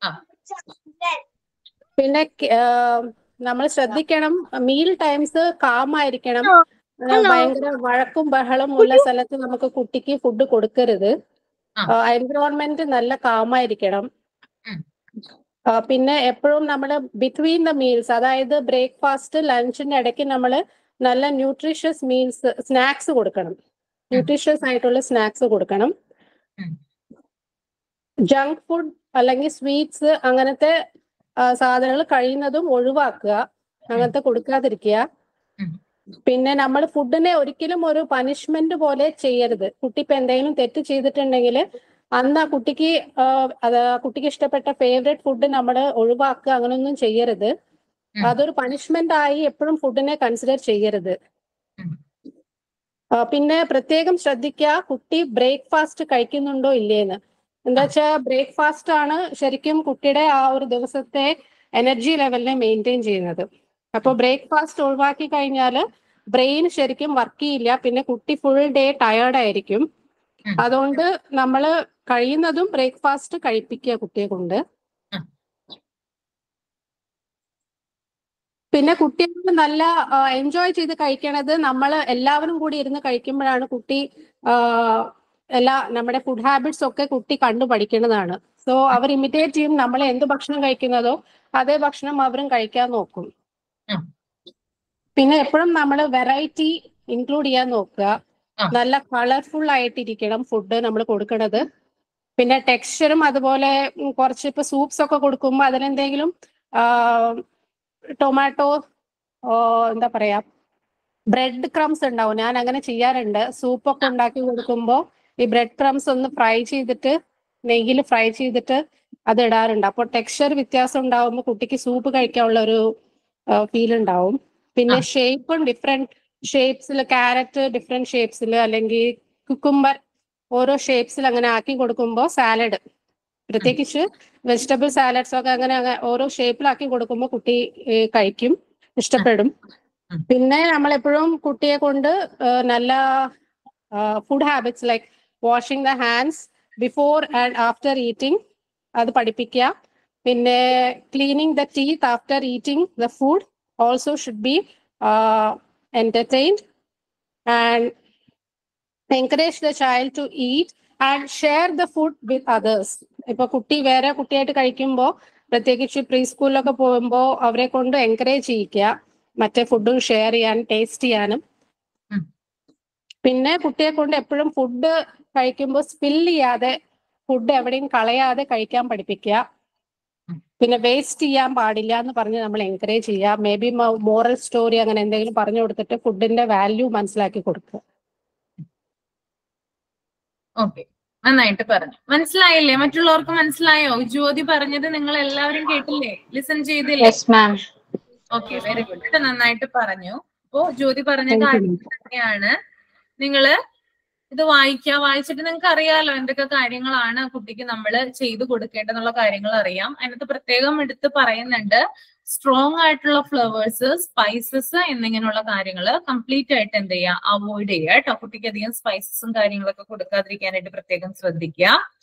Speaker 5: പിന്നെ നമ്മൾ ശ്രദ്ധിക്കണം മീൽ ടൈംസ് കാമായിരിക്കണം ഭയങ്കര വഴക്കും ബഹളം ഉള്ള സ്ഥലത്ത് നമുക്ക് കുട്ടിക്ക് ഫുഡ് കൊടുക്കരുത് എൻവിറോൺമെന്റ് നല്ല കാമായിരിക്കണം ആ, പിന്നെ എപ്പോഴും നമ്മൾ ബിറ്റ്വീൻ ദ മീൽസ് അതായത് ബ്രേക്ക്ഫാസ്റ്റ് ലഞ്ചിന്റെ ഇടയ്ക്ക് നമ്മൾ നല്ല ന്യൂട്രീഷ്യസ് മീൽസ് സ്നാക്സ് കൊടുക്കണം ന്യൂട്രീഷ്യസ് ആയിട്ടുള്ള സ്നാക്സ് കൊടുക്കണം ജങ്ക് ഫുഡ് അല്ലെങ്കിൽ സ്വീറ്റ്സ് അങ്ങനത്തെ സാധനങ്ങൾ കഴിയുന്നതും ഒഴിവാക്കുക അങ്ങനത്തെ കൊടുക്കാതിരിക്കുക പിന്നെ നമ്മൾ ഫുഡിനെ ഒരിക്കലും ഒരു പനിഷ്മെന്റ് പോലെ ചെയ്യരുത് കുട്ടി ഇപ്പൊ എന്തെങ്കിലും തെറ്റ് ചെയ്തിട്ടുണ്ടെങ്കിൽ അന്ന് ആ കുട്ടിക്ക് ആ, അത് ആ കുട്ടിക്ക് ഇഷ്ടപ്പെട്ട ഫേവറേറ്റ് ഫുഡ് നമ്മൾ ഒഴിവാക്കുക അങ്ങനെയൊന്നും ചെയ്യരുത് അതൊരു പനിഷ്മെന്റ് ആയി എപ്പോഴും ഫുഡിനെ കൺസിഡർ ചെയ്യരുത് ആ, പിന്നെ പ്രത്യേകം ശ്രദ്ധിക്കുക കുട്ടി ബ്രേക്ക്ഫാസ്റ്റ് കഴിക്കുന്നുണ്ടോ ഇല്ലേന്ന് എന്താ വെച്ചാൽ ബ്രേക്ക്ഫാസ്റ്റ് ആണ് ശരിക്കും കുട്ടിയുടെ ആ ഒരു ദിവസത്തെ എനർജി ലെവലിനെ മെയിൻറ്റെയിൻ ചെയ്യുന്നത് അപ്പോൾ ബ്രേക്ക്ഫാസ്റ്റ് ഒഴിവാക്കി കഴിഞ്ഞാൽ ബ്രെയിൻ ശരിക്കും വർക്ക് ചെയ്യില്ല പിന്നെ കുട്ടി ഫുൾ ഡേ ടയേർഡ് ആയിരിക്കും അതുകൊണ്ട് നമ്മൾ കഴിയുന്നതും ബ്രേക്ക്ഫാസ്റ്റ് കഴിപ്പിക്കുക കുട്ടിയെ കൊണ്ട് പിന്നെ കുട്ടികൾ നല്ല എൻജോയ് ചെയ്ത് കഴിക്കണത് നമ്മൾ എല്ലാവരും കൂടി ഇരുന്ന് കഴിക്കുമ്പോഴാണ് കുട്ടി ആ, എല്ലാ നമ്മുടെ ഫുഡ് ഹാബിറ്റ്സ് ഒക്കെ കുട്ടി കണ്ടു പഠിക്കുന്നതാണ് സോ അവർ ഇമിറ്റേറ്റ് ചെയ്യും നമ്മൾ എന്ത് ഭക്ഷണം കഴിക്കുന്നതോ അതേ ഭക്ഷണം അവരും കഴിക്കാൻ നോക്കും പിന്നെ എപ്പോഴും നമ്മൾ വെറൈറ്റി ഇൻക്ലൂഡ് ചെയ്യാൻ നോക്കുക നല്ല കളർഫുൾ ആയിട്ടിരിക്കണം ഫുഡ് നമ്മൾ കൊടുക്കണത് പിന്നെ ടെക്സ്ചറും അതുപോലെ ഉം, കുറച്ച് ഇപ്പൊ സൂപ്സ് ഒക്കെ കൊടുക്കുമ്പോൾ അതിലെന്തെങ്കിലും ടൊമാറ്റോ എന്താ പറയാ ബ്രെഡ് ക്രംസ് ഉണ്ടാവും ഞാൻ അങ്ങനെ ചെയ്യാറുണ്ട് സൂപ്പൊക്കെ ഉണ്ടാക്കി കൊടുക്കുമ്പോൾ ഈ ബ്രെഡ് ക്രംസ് ഒന്ന് ഫ്രൈ ചെയ്തിട്ട് നെയ്യിൽ ഫ്രൈ ചെയ്തിട്ട് അത് ഇടാറുണ്ട് അപ്പോൾ ടെക്സ്ചർ വ്യത്യാസം ഉണ്ടാവുമ്പോൾ കുട്ടിക്ക് സൂപ്പ് കഴിക്കാനുള്ള ഒരു ഫീൽ ഉണ്ടാവും പിന്നെ ഷേപ്പും ഡിഫറെന്റ് ഷേപ്സിൽ ക്യാരറ്റ് ഡിഫറെന്റ് ഷേപ്സിൽ അല്ലെങ്കിൽ കുക്കുംബർ ഓരോ ഷേപ്സിൽ അങ്ങനെ ആക്കി കൊടുക്കുമ്പോൾ സാലഡ് പ്രത്യേകിച്ച് വെജിറ്റബിൾ സാലഡ്സ് ഒക്കെ അങ്ങനെ അങ്ങ- ഓരോ ഷേപ്പിലാക്കി കൊടുക്കുമ്പോൾ കുട്ടി ഏ, കഴിക്കും ഇഷ്ടപ്പെടും പിന്നെ നമ്മൾ എപ്പോഴും കുട്ടിയെ കൊണ്ട് ആ, നല്ല food habits like washing the hands before and after eating അത് പഠിപ്പിക്കുക പിന്നെ cleaning the teeth after eating the food also should be entertained and encourage the child to eat and share the food with others ഇപ്പൊ കുട്ടി വേറെ കുട്ടിയായിട്ട് കഴിക്കുമ്പോൾ പ്രത്യേകിച്ച് pre സ്കൂളിലൊക്കെ പോകുമ്പോൾ അവരെ കൊണ്ട് എൻകറേജ് ചെയ്യിക്കുക മറ്റേ ഫുഡും ഷെയർ ചെയ്യാനും ടേസ്റ്റ് ചെയ്യാനും പിന്നെ കുട്ടിയെ കൊണ്ട് എപ്പോഴും ഫുഡ് കഴിക്കുമ്പോൾ സ്പിൽ ചെയ്യാതെ ഫുഡ് എവിടെയും കളയാതെ കഴിക്കാൻ പഠിപ്പിക്കുക പിന്നെ വേസ്റ്റ് ചെയ്യാൻ പാടില്ല എന്ന് പറഞ്ഞ് നമ്മൾ എൻകറേജ് ചെയ്യുക മേ ബി മോറൽ സ്റ്റോറി അങ്ങനെ എന്തെങ്കിലും പറഞ്ഞു കൊടുത്തിട്ട് ഫുഡിന്റെ വാല്യൂ മനസ്സിലാക്കി കൊടുക്കുക
Speaker 3: ഓക്കെ നന്നായിട്ട് പറഞ്ഞു മനസ്സിലായില്ലേ മറ്റുള്ളവർക്ക് മനസ്സിലായോ ജ്യോതി പറഞ്ഞത് നിങ്ങൾ എല്ലാവരും കേട്ടില്ലേ ലിസൺ ചെയ്തില്ലേ
Speaker 9: Yes, ma'am.
Speaker 3: Okay very good നന്നായിട്ട് പറഞ്ഞു അപ്പോ ജ്യോതി പറഞ്ഞ
Speaker 5: Thank you,
Speaker 3: കാര്യം
Speaker 5: ma'am.
Speaker 3: തന്നെയാണ് നിങ്ങള് ഇത് വായിക്കുക വായിച്ചിട്ട് നിങ്ങൾക്ക് അറിയാലോ എന്തൊക്കെ കാര്യങ്ങളാണ് കുട്ടിക്ക് നമ്മൾ ചെയ്തു കൊടുക്കേണ്ടെന്നുള്ള കാര്യങ്ങൾ അറിയാം അതിനകത്ത് പ്രത്യേകം എടുത്ത് പറയുന്നുണ്ട് സ്ട്രോങ് ആയിട്ടുള്ള ഫ്ലവേഴ്സ് സ്പൈസസ് എന്നിങ്ങനെയുള്ള കാര്യങ്ങൾ കംപ്ലീറ്റ് ആയിട്ട് എന്ത് ചെയ്യുക അവോയ്ഡ് ചെയ്യുക കേട്ടോ കുട്ടിക്ക് അധികം സ്പൈസസും കാര്യങ്ങളൊക്കെ കൊടുക്കാതിരിക്കാനായിട്ട് പ്രത്യേകം ശ്രദ്ധിക്കുക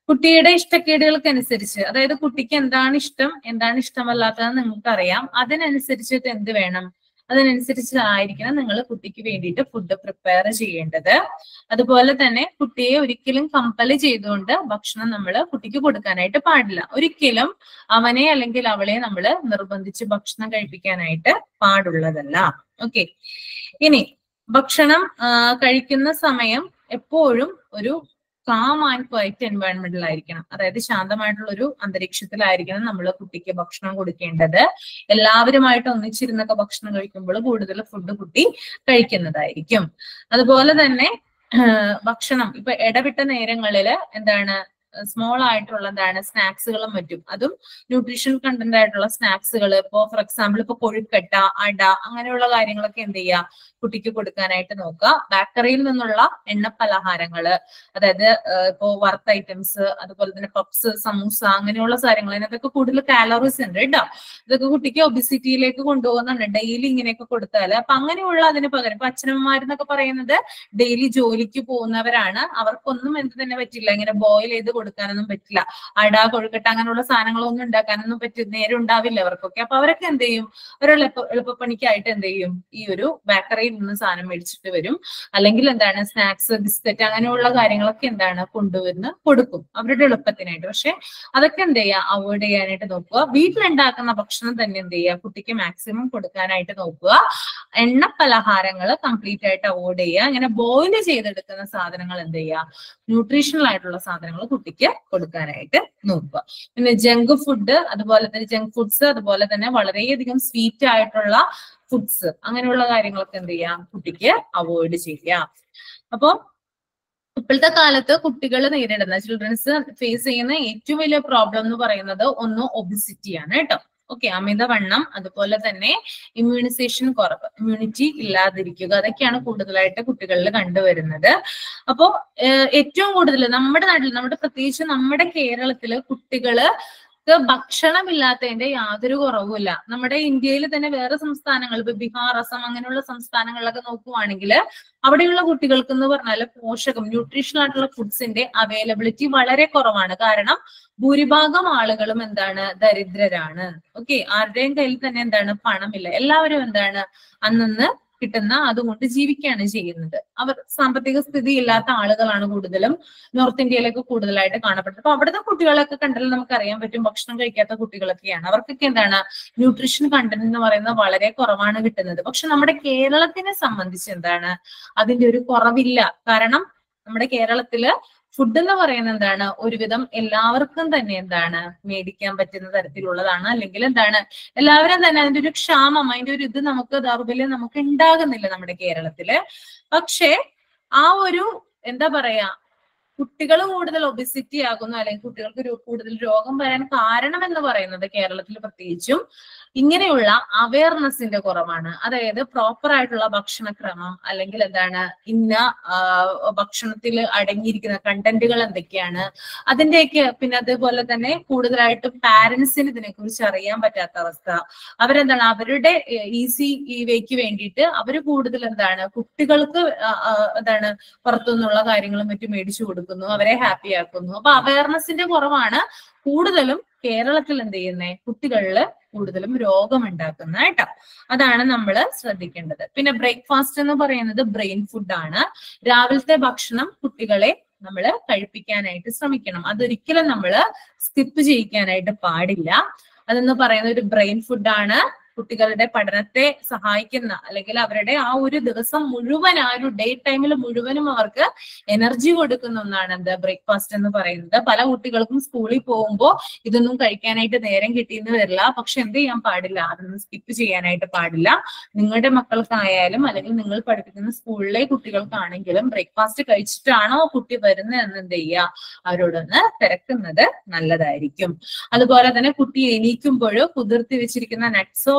Speaker 3: കുട്ടിയുടെ ഇഷ്ടക്കേടുകൾക്ക് അനുസരിച്ച് അതായത് കുട്ടിക്ക് എന്താണ് ഇഷ്ടം എന്താണ് ഇഷ്ടമല്ലാത്തതെന്ന് നിങ്ങൾക്ക് അറിയാം അതിനനുസരിച്ചിട്ട് എന്ത് വേണം അതിനനുസരിച്ചായിരിക്കണം നിങ്ങൾ കുട്ടിക്ക് വേണ്ടിയിട്ട് ഫുഡ് പ്രിപ്പയർ ചെയ്യേണ്ടത് അതുപോലെ തന്നെ കുട്ടിയെ ഒരിക്കലും കമ്പൽ ചെയ്തുകൊണ്ട് ഭക്ഷണം നമ്മൾ കുട്ടിക്ക് കൊടുക്കാനായിട്ട് പാടില്ല ഒരിക്കലും അവനെ അല്ലെങ്കിൽ അവളെ നമ്മൾ നിർബന്ധിച്ച് ഭക്ഷണം കഴിപ്പിക്കാനായിട്ട് പാടുള്ളതല്ല ഓക്കെ ഇനി ഭക്ഷണം ആ, കഴിക്കുന്ന സമയം എപ്പോഴും ഒരു കാം ആൻഡ് ക്വയറ്റ് എൻവയൺമെന്റിലായിരിക്കണം അതായത് ശാന്തമായിട്ടുള്ള ഒരു അന്തരീക്ഷത്തിലായിരിക്കണം നമ്മൾ കുട്ടിക്ക് ഭക്ഷണം കൊടുക്കേണ്ടത് എല്ലാവരുമായിട്ട് ഒന്നിച്ചിരുന്നൊക്കെ ഭക്ഷണം കഴിക്കുമ്പോൾ കൂടുതൽ ഫുഡ് കുട്ടി കഴിക്കുന്നതായിരിക്കും അതുപോലെ തന്നെ ആഹ് ഭക്ഷണം ഇപ്പൊ ഇടവിട്ട നേരങ്ങളില് എന്താണ് സ്മോൾ ആയിട്ടുള്ള എന്താണ് സ്നാക്സുകളും മറ്റും അതും ന്യൂട്രീഷൻ കണ്ടന്റ് ആയിട്ടുള്ള സ്നാക്സുകൾ ഇപ്പോ ഫോർ എക്സാമ്പിൾ ഇപ്പൊ കൊഴുക്കട്ട അട അങ്ങനെയുള്ള കാര്യങ്ങളൊക്കെ എന്ത് ചെയ്യുക കുട്ടിക്ക് കൊടുക്കാനായിട്ട് നോക്കുക ബേക്കറിയിൽ നിന്നുള്ള എണ്ണ പലഹാരങ്ങള് അതായത് ആഹ് ഇപ്പോ വറുത്ത ഐറ്റംസ് അതുപോലെ തന്നെ പപ്സ് സമൂസ അങ്ങനെയുള്ള കാര്യങ്ങൾ ഇതിനകത്തൊക്കെ കൂടുതൽ കാലറീസ് ഉണ്ട് കേട്ടോ ഇതൊക്കെ കുട്ടിക്ക് ഒബിസിറ്റിയിലേക്ക് കൊണ്ടുപോകുന്നുണ്ട് ഡെയിലി ഇങ്ങനെയൊക്കെ കൊടുത്താൽ അപ്പൊ അങ്ങനെയുള്ള അതിന് പകരം ഇപ്പൊ അച്ഛനമ്മമാരെന്നൊക്കെ പറയുന്നത് ഡെയിലി ജോലിക്ക് പോകുന്നവരാണ് അവർക്കൊന്നും എന്ത് തന്നെ പറ്റില്ല ഇങ്ങനെ ബോയിൽ ചെയ്ത് കൊടുക്കാനൊന്നും പറ്റില്ല അട കൊഴുക്കട്ട അങ്ങനെയുള്ള സാധനങ്ങളൊന്നും ഉണ്ടാക്കാനൊന്നും പറ്റി നേരെ ഉണ്ടാവില്ല അവർക്കൊക്കെ അപ്പൊ അവരൊക്കെ എന്ത് ചെയ്യും ഒരു എളുപ്പ എളുപ്പപ്പണിക്കായിട്ട് എന്ത് ചെയ്യും ഈ ഒരു ബേക്കറിയിൽ നിന്ന് സാധനം മേടിച്ചിട്ട് വരും അല്ലെങ്കിൽ എന്താണ് സ്നാക്സ് ബിസ്ക്കറ്റ് അങ്ങനെയുള്ള കാര്യങ്ങളൊക്കെ എന്താണ് കൊണ്ടുവന്ന് കൊടുക്കും അവരുടെ എളുപ്പത്തിനായിട്ട് പക്ഷെ അതൊക്കെ എന്ത് ചെയ്യുക അവോയ്ഡ് ചെയ്യാനായിട്ട് നോക്കുക വീട്ടിലുണ്ടാക്കുന്ന ഭക്ഷണം തന്നെ എന്ത് ചെയ്യുക കുട്ടിക്ക് മാക്സിമം കൊടുക്കാനായിട്ട് നോക്കുക എണ്ണ പലഹാരങ്ങൾ കംപ്ലീറ്റ് ആയിട്ട് അവോയ്ഡ് ചെയ്യുക ഇങ്ങനെ ബോയിൽ ചെയ്തെടുക്കുന്ന സാധനങ്ങൾ എന്ത് ചെയ്യുക ന്യൂട്രീഷണൽ ആയിട്ടുള്ള സാധനങ്ങൾ കുട്ടിക്ക് കൊടുക്കാനായിട്ട് നോക്കുക പിന്നെ ജങ്ക് ഫുഡ് അതുപോലെ തന്നെ ജങ്ക് ഫുഡ്സ് അതുപോലെ തന്നെ വളരെയധികം സ്വീറ്റ് ആയിട്ടുള്ള ഫുഡ്സ് അങ്ങനെയുള്ള കാര്യങ്ങളൊക്കെ എന്ത് ചെയ്യാം കുട്ടിക്ക് അവോയ്ഡ് ചെയ്യാം അപ്പൊ ഇപ്പോഴത്തെ കാലത്ത് കുട്ടികൾ നേരിടുന്ന ചിൽഡ്രൻസ് ഫേസ് ചെയ്യുന്ന ഏറ്റവും വലിയ പ്രോബ്ലം എന്ന് പറയുന്നത് ഒന്ന് ഒബിസിറ്റി ആണ് കേട്ടോ ഓക്കെ അമിതവണ്ണം അതുപോലെ തന്നെ ഇമ്മ്യൂണൈസേഷൻ കുറവ് ഇമ്മ്യൂണിറ്റി ഇല്ലാതിരിക്കുക അതൊക്കെയാണ് കൂടുതലായിട്ട് കുട്ടികളിൽ കണ്ടുവരുന്നത് അപ്പോ ഏഹ് ഏറ്റവും കൂടുതൽ നമ്മുടെ നാട്ടിൽ നമ്മുടെ പ്രത്യേകിച്ച് നമ്മുടെ കേരളത്തില് കുട്ടികള് ക്ക് ഭക്ഷണമില്ലാത്തതിന്റെ യാതൊരു കുറവുമില്ല നമ്മുടെ ഇന്ത്യയിൽ തന്നെ വേറെ സംസ്ഥാനങ്ങൾ ഇപ്പൊ ബീഹാർ അസം അങ്ങനെയുള്ള സംസ്ഥാനങ്ങളിലൊക്കെ നോക്കുവാണെങ്കിൽ അവിടെയുള്ള കുട്ടികൾക്ക് എന്ന് പറഞ്ഞാൽ പോഷകം ന്യൂട്രീഷണൽ ആയിട്ടുള്ള ഫുഡ്സിന്റെ അവൈലബിലിറ്റി വളരെ കുറവാണ് കാരണം ഭൂരിഭാഗം ആളുകളും എന്താണ് ദരിദ്രരാണ് ഓക്കെ ആരുടെയും കയ്യിൽ തന്നെ എന്താണ് പണമില്ല എല്ലാവരും എന്താണ് അന്നന്ന് കിട്ടുന്ന അതുകൊണ്ട് ജീവിക്കുകയാണ് ചെയ്യുന്നത് അവർ സാമ്പത്തിക സ്ഥിതി ഇല്ലാത്ത ആളുകളാണ് കൂടുതലും നോർത്ത് ഇന്ത്യയിലൊക്കെ കൂടുതലായിട്ട് കാണപ്പെടുന്നത് അപ്പൊ അവിടുത്തെ കുട്ടികളൊക്കെ കണ്ടാൽ നമുക്ക് അറിയാൻ പറ്റും ഭക്ഷണം കഴിക്കാത്ത കുട്ടികളൊക്കെയാണ് അവർക്കൊക്കെ എന്താണ് ന്യൂട്രീഷൻ കണ്ടന്റ് എന്ന് പറയുന്നത് വളരെ കുറവാണ് കിട്ടുന്നത് പക്ഷെ നമ്മുടെ കേരളത്തിനെ സംബന്ധിച്ച് എന്താണ് അതിന്റെ ഒരു കുറവില്ല കാരണം നമ്മുടെ കേരളത്തില് ഫുഡ് എന്ന് പറയുന്നത് എന്താണ് ഒരുവിധം എല്ലാവർക്കും തന്നെ എന്താണ് മേടിക്കാൻ പറ്റുന്ന തരത്തിലുള്ളതാണ് അല്ലെങ്കിൽ എന്താണ് എല്ലാവരും തന്നെ അതിന്റെ ഒരു ക്ഷാമം അതിന്റെ ഒരു ഇത് നമുക്ക് ദൗർബല്യം നമുക്ക് ഉണ്ടാകുന്നില്ല നമ്മുടെ കേരളത്തില് പക്ഷേ ആ ഒരു എന്താ പറയാ കുട്ടികൾ കൂടുതൽ ഒബിസിറ്റി ആകുന്നു അല്ലെങ്കിൽ കുട്ടികൾക്ക് ഒരു കൂടുതൽ രോഗം വരാൻ കാരണം എന്ന് പറയുന്നത് കേരളത്തിൽ പ്രത്യേകിച്ചും ഇങ്ങനെയുള്ള അവയർനെസിന്റെ കുറവാണ് അതായത് പ്രോപ്പർ ആയിട്ടുള്ള ഭക്ഷണക്രമം അല്ലെങ്കിൽ എന്താണ് ഇന്ന ഭക്ഷണത്തിൽ അടങ്ങിയിരിക്കുന്ന കണ്ടന്റുകൾ എന്തൊക്കെയാണ് അതിന്റെയൊക്കെ പിന്നെ അതുപോലെ തന്നെ കൂടുതലായിട്ടും പാരന്റ്സിന് ഇതിനെക്കുറിച്ച് അറിയാൻ പറ്റാത്ത അവസ്ഥ അവരെന്താണ് അവരുടെ ഈസി വേക്ക് വേണ്ടിയിട്ട് അവര് കൂടുതൽ എന്താണ് കുട്ടികൾക്ക് ആ, ആ, എന്താണ് പുറത്തുനിന്നുള്ള കാര്യങ്ങളും മറ്റും മേടിച്ചു കൊടുക്കുന്നു അവരെ ഹാപ്പി ആക്കുന്നു അപ്പൊ അവയർനെസിന്റെ കുറവാണ് കൂടുതലും കേരളത്തിൽ എന്ത് ചെയ്യുന്നേ കുട്ടികളില് കൂടുതലും രോഗമുണ്ടാക്കുന്ന കേട്ടോ അതാണ് നമ്മൾ ശ്രദ്ധിക്കേണ്ടത് പിന്നെ ബ്രേക്ക്ഫാസ്റ്റ് എന്ന് പറയുന്നത് ബ്രെയിൻ ഫുഡ് ആണ് രാവിലത്തെ ഭക്ഷണം കുട്ടികളെ നമ്മൾ കഴിപ്പിക്കാനായിട്ട് ശ്രമിക്കണം അതൊരിക്കലും നമ്മൾ സ്കിപ്പ് ചെയ്യിക്കാനായിട്ട് പാടില്ല അതെന്ന് പറയുന്ന ഒരു ബ്രെയിൻ ഫുഡാണ് കുട്ടികളുടെ പഠനത്തെ സഹായിക്കുന്ന അല്ലെങ്കിൽ അവരുടെ ആ ഒരു ദിവസം മുഴുവൻ ആ ഒരു ഡേ ടൈമിൽ മുഴുവനും അവർക്ക് എനർജി കൊടുക്കുന്ന ഒന്നാണ് എന്ത് ബ്രേക്ക്ഫാസ്റ്റ് എന്ന് പറയുന്നത് പല കുട്ടികൾക്കും സ്കൂളിൽ പോകുമ്പോൾ ഇതൊന്നും കഴിക്കാനായിട്ട് നേരം കിട്ടിയെന്ന് വരില്ല പക്ഷെ എന്ത് ചെയ്യാൻ പാടില്ല അതൊന്നും സ്കിപ്പ് ചെയ്യാനായിട്ട് പാടില്ല നിങ്ങളുടെ മക്കൾക്കായാലും അല്ലെങ്കിൽ നിങ്ങൾ പഠിപ്പിക്കുന്ന സ്കൂളിലെ കുട്ടികൾക്കാണെങ്കിലും ബ്രേക്ക്ഫാസ്റ്റ് കഴിച്ചിട്ടാണോ കുട്ടി വരുന്നതെന്ന് എന്ത് ചെയ്യുക അവരോടൊന്ന് തിരക്കുന്നത് നല്ലതായിരിക്കും അതുപോലെ തന്നെ കുട്ടി എണീക്കുമ്പോൾ കുതിർത്തി വെച്ചിരിക്കുന്ന നട്ട്സോ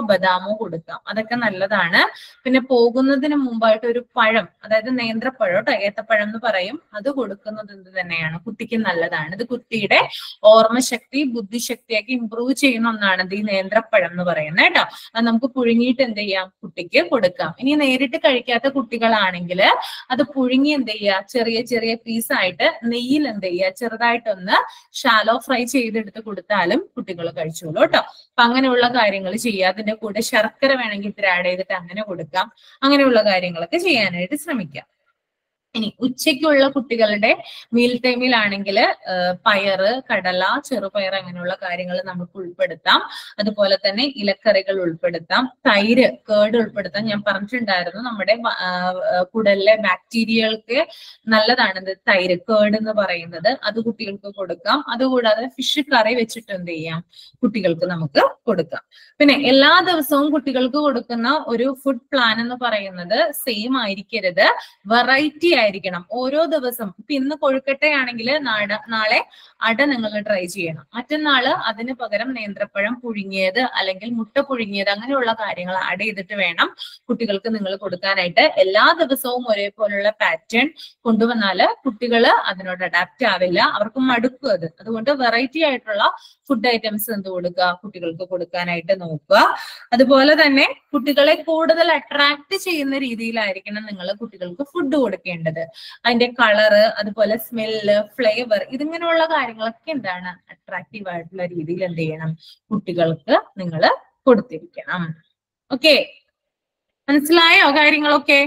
Speaker 3: ബദാമോ കൊടുക്കാം അതൊക്കെ നല്ലതാണ് പിന്നെ പോകുന്നതിന് മുമ്പായിട്ട് ഒരു പഴം അതായത് നേന്ത്രപ്പഴം കേട്ടോ ഏത്തപ്പഴം എന്ന് പറയും അത് കൊടുക്കുന്നത് എന്ത് തന്നെയാണ് കുട്ടിക്ക് നല്ലതാണ് ഇത് കുട്ടിയുടെ ഓർമ്മശക്തി ബുദ്ധിശക്തിയൊക്കെ ഇമ്പ്രൂവ് ചെയ്യുന്ന ഒന്നാണ് ഇത് ഈ നേന്ത്രപ്പഴം എന്ന് പറയുന്നത് കേട്ടോ അത് നമുക്ക് പുഴുങ്ങിയിട്ട് എന്ത് ചെയ്യാം കുട്ടിക്ക് കൊടുക്കാം ഇനി നേരിട്ട് കഴിക്കാത്ത കുട്ടികളാണെങ്കിൽ അത് പുഴുങ്ങി എന്ത് ചെയ്യുക ചെറിയ ചെറിയ പീസായിട്ട് നെയ്യിൽ എന്ത് ചെയ്യുക ചെറുതായിട്ടൊന്ന് ഷാലോ ഫ്രൈ ചെയ്തെടുത്ത് കൊടുത്താലും കുട്ടികൾ കഴിച്ചോളൂ കേട്ടോ അപ്പൊ അങ്ങനെയുള്ള കാര്യങ്ങൾ ചെയ്യുക അതിന്റെ കൂടെ ശർക്കര വേണമെങ്കിൽ ഇത്തിരി ആഡ് ചെയ്തിട്ട് അങ്ങനെ കൊടുക്കാം അങ്ങനെയുള്ള കാര്യങ്ങളൊക്കെ ചെയ്യാനായിട്ട് ശ്രമിക്കാം ഇനി ഉച്ചയ്ക്കുള്ള കുട്ടികളുടെ മീൽ ടൈമിലാണെങ്കിൽ പയറ് കടല ചെറുപയർ അങ്ങനെയുള്ള കാര്യങ്ങൾ നമുക്ക് ഉൾപ്പെടുത്താം അതുപോലെ തന്നെ ഇലക്കറികൾ ഉൾപ്പെടുത്താം തൈര് കേട് ഉൾപ്പെടുത്താം ഞാൻ പറഞ്ഞിട്ടുണ്ടായിരുന്നു നമ്മുടെ വ- ആ, ആ, കുടലിലെ ബാക്ടീരിയകൾക്ക് നല്ലതാണ് ഇത് തൈര് കേട് എന്ന് പറയുന്നത് അത് കുട്ടികൾക്ക് കൊടുക്കാം അതുകൂടാതെ ഫിഷ് കറി വെച്ചിട്ട് എന്ത് ചെയ്യാം കുട്ടികൾക്ക് നമുക്ക് കൊടുക്കാം പിന്നെ എല്ലാ ദിവസവും കുട്ടികൾക്ക് കൊടുക്കുന്ന ഒരു ഫുഡ് പ്ലാൻ എന്ന് പറയുന്നത് സെയിം ആയിരിക്കരുത് വെറൈറ്റി ആയിരിക്കണം ഓരോ ദിവസം ഇപ്പൊ ഇന്ന് കൊഴുക്കട്ടയാണെങ്കിൽ നാട നാളെ അട നിങ്ങൾ ട്രൈ ചെയ്യണം മറ്റന്നാള് അതിന് പകരം നേന്ത്രപ്പഴം പുഴുങ്ങിയത് അല്ലെങ്കിൽ മുട്ട പുഴുങ്ങിയത് അങ്ങനെയുള്ള കാര്യങ്ങൾ ആഡ് ചെയ്തിട്ട് വേണം കുട്ടികൾക്ക് നിങ്ങൾ കൊടുക്കാനായിട്ട് എല്ലാ ദിവസവും ഒരേപോലുള്ള പാറ്റേൺ കൊണ്ടുവന്നാല് കുട്ടികള് അതിനോട് അഡാപ്റ്റ് ആവില്ല അവർക്ക് മടുക്കും അത് അതുകൊണ്ട് വെറൈറ്റി ആയിട്ടുള്ള ഫുഡ് ഐറ്റംസ് എന്ത് കൊടുക്കുക കുട്ടികൾക്ക് കൊടുക്കാനായിട്ട് നോക്കുക അതുപോലെ തന്നെ കുട്ടികളെ കൂടുതൽ അട്രാക്ട് ചെയ്യുന്ന രീതിയിലായിരിക്കണം നിങ്ങൾ കുട്ടികൾക്ക് ഫുഡ് കൊടുക്കേണ്ടത് അതിന്റെ കളറ് അതുപോലെ സ്മെല്ല് ഫ്ലേവർ ഇതിങ്ങനെയുള്ള കാര്യങ്ങളൊക്കെ എന്താണ് അട്രാക്റ്റീവ് ആയിട്ടുള്ള രീതിയിൽ എന്ത് ചെയ്യണം കുട്ടികൾക്ക് നിങ്ങൾ കൊടുത്തിരിക്കണം ഓക്കെ മനസ്സിലായോ കാര്യങ്ങളൊക്കെ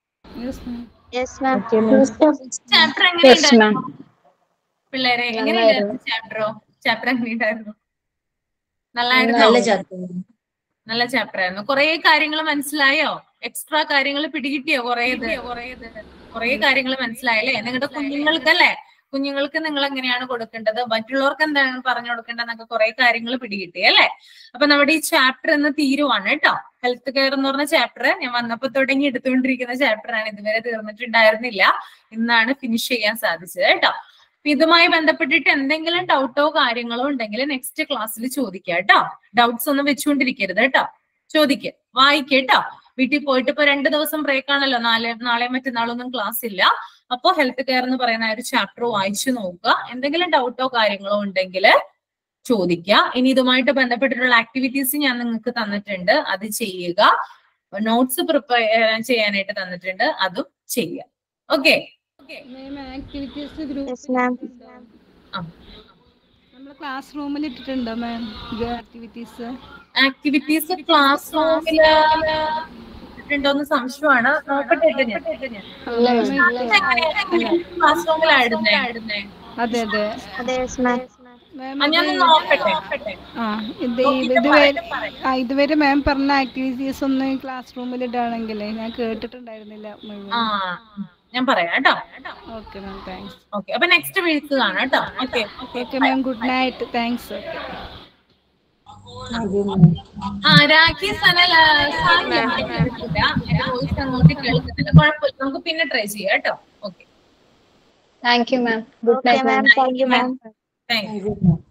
Speaker 3: ചാപ്റ്റർ എങ്ങനെയുണ്ടായിരുന്നു പിള്ളേരെ എങ്ങനെയുണ്ടായിരുന്നു ചാപ്റ്ററോ ചാപ്റ്റർ എങ്ങനെയുണ്ടായിരുന്നു നല്ലായിരുന്നോ
Speaker 7: നല്ല ചാപ്റ്റർ
Speaker 3: നല്ല ചാപ്റ്റർ ആയിരുന്നു കുറെ കാര്യങ്ങൾ മനസ്സിലായോ എക്സ്ട്രാ കാര്യങ്ങൾ പിടികിട്ടിയോ കുറേ കുറെ കാര്യങ്ങൾ മനസ്സിലായല്ലേ നിങ്ങളുടെ കുഞ്ഞുങ്ങൾക്കല്ലേ കുഞ്ഞുങ്ങൾക്ക് നിങ്ങൾ എങ്ങനെയാണ് കൊടുക്കേണ്ടത് മറ്റുള്ളവർക്ക് എന്താണ് പറഞ്ഞു കൊടുക്കേണ്ടതെന്നൊക്കെ കുറെ കാര്യങ്ങൾ പിടികിട്ടി അല്ലേ അപ്പൊ നമ്മുടെ ഈ ചാപ്റ്റർ ഇന്ന് തീരുവാണ് കേട്ടോ ഹെൽത്ത് കെയർ എന്ന് പറഞ്ഞ ചാപ്റ്റർ ഞാൻ വന്നപ്പോ തുടങ്ങി എടുത്തുകൊണ്ടിരിക്കുന്ന ചാപ്റ്റർ ആണ് ഇതുവരെ തീർന്നിട്ടുണ്ടായിരുന്നില്ല ഇന്നാണ് ഫിനിഷ് ചെയ്യാൻ സാധിച്ചത് കേട്ടോ അപ്പൊ ഇതുമായി ബന്ധപ്പെട്ടിട്ട് എന്തെങ്കിലും ഡൗട്ടോ കാര്യങ്ങളോ ഉണ്ടെങ്കിൽ നെക്സ്റ്റ് ക്ലാസ്സിൽ ചോദിക്കുക കേട്ടോ ഡൗട്ട്സ് ഒന്നും വെച്ചുകൊണ്ടിരിക്കരുത് കേട്ടോ ചോദിക്കുക വായിക്കുക കേട്ടോ വീട്ടിൽ പോയിട്ട് ഇപ്പൊ രണ്ട് ദിവസം ബ്രേക്ക് ആണല്ലോ നാളെ നാളെ മറ്റന്നാളൊന്നും ക്ലാസ് ഇല്ല അപ്പോ ഹെൽത്ത് കെയർ എന്ന് പറയുന്ന ആ ഒരു ചാപ്റ്റർ വായിച്ചു നോക്കുക എന്തെങ്കിലും ഡൗട്ടോ കാര്യങ്ങളോ ഉണ്ടെങ്കിൽ ചോദിക്കുക ഇനി ഇതുമായിട്ട് ബന്ധപ്പെട്ടിട്ടുള്ള ആക്ടിവിറ്റീസ് ഞാൻ നിങ്ങൾക്ക് തന്നിട്ടുണ്ട് അത് ചെയ്യുക നോട്ട്സ് പ്രിപ്പയർ ചെയ്യാനായിട്ട് തന്നിട്ടുണ്ട് അതും ചെയ്യുക ഓക്കെ
Speaker 4: ആക്ടിവിറ്റീസ് ഗ്രൂപ്പ്
Speaker 3: ആ.
Speaker 4: നമ്മൾ ക്ലാസ് റൂമിൽ ഇട്ടിട്ടുണ്ടോ മാം ആക്ടിവിറ്റീസ്
Speaker 3: ആക്ടിവിറ്റീസ് ക്ലാസ് റൂമില് ഉണ്ടോന്ന് സംശയമാണ് നോക്കട്ടെ കേട്ടോ ഞാൻ ക്ലാസ് റൂമിലായിരുന്നേ
Speaker 4: അതെ അതെ
Speaker 3: ആ, ഞാൻ ഒന്ന് നോക്കട്ടെ
Speaker 4: ആ ഇത്
Speaker 3: നോക്കിയിട്ട്
Speaker 4: ഇതുവരെ
Speaker 3: പറയാം,
Speaker 4: ആ ഇതുവരെ മാം പറഞ്ഞ ആക്ടിവിറ്റീസ് ഒന്ന് ക്ലാസ് റൂമിൽ ഇടുകയാണെങ്കിൽ ഞാൻ കേട്ടിട്ടുണ്ടായിരുന്നില്ല
Speaker 3: ആ ഞാൻ പറയാം കേട്ടോ
Speaker 4: ഓക്കെ മാം താങ്ക്സ്
Speaker 3: ഓക്കെ അപ്പൊ നെക്സ്റ്റ് വീക്ക് കാണാം കേട്ടോ okay
Speaker 4: okay ma'am good night thanks okay
Speaker 3: ആ രാഖി സനൽ ആ, സാരില്ല, കേൾക്കില്ല. എന്റെ വോയിസ് അങ്ങോട്ട് കേൾക്കുന്നില്ല കുഴപ്പമില്ല നമുക്ക് പിന്നെ ട്രൈ ചെയ്യാം കേട്ടോ okay
Speaker 9: thank you ma'am good night ma'am
Speaker 3: thank U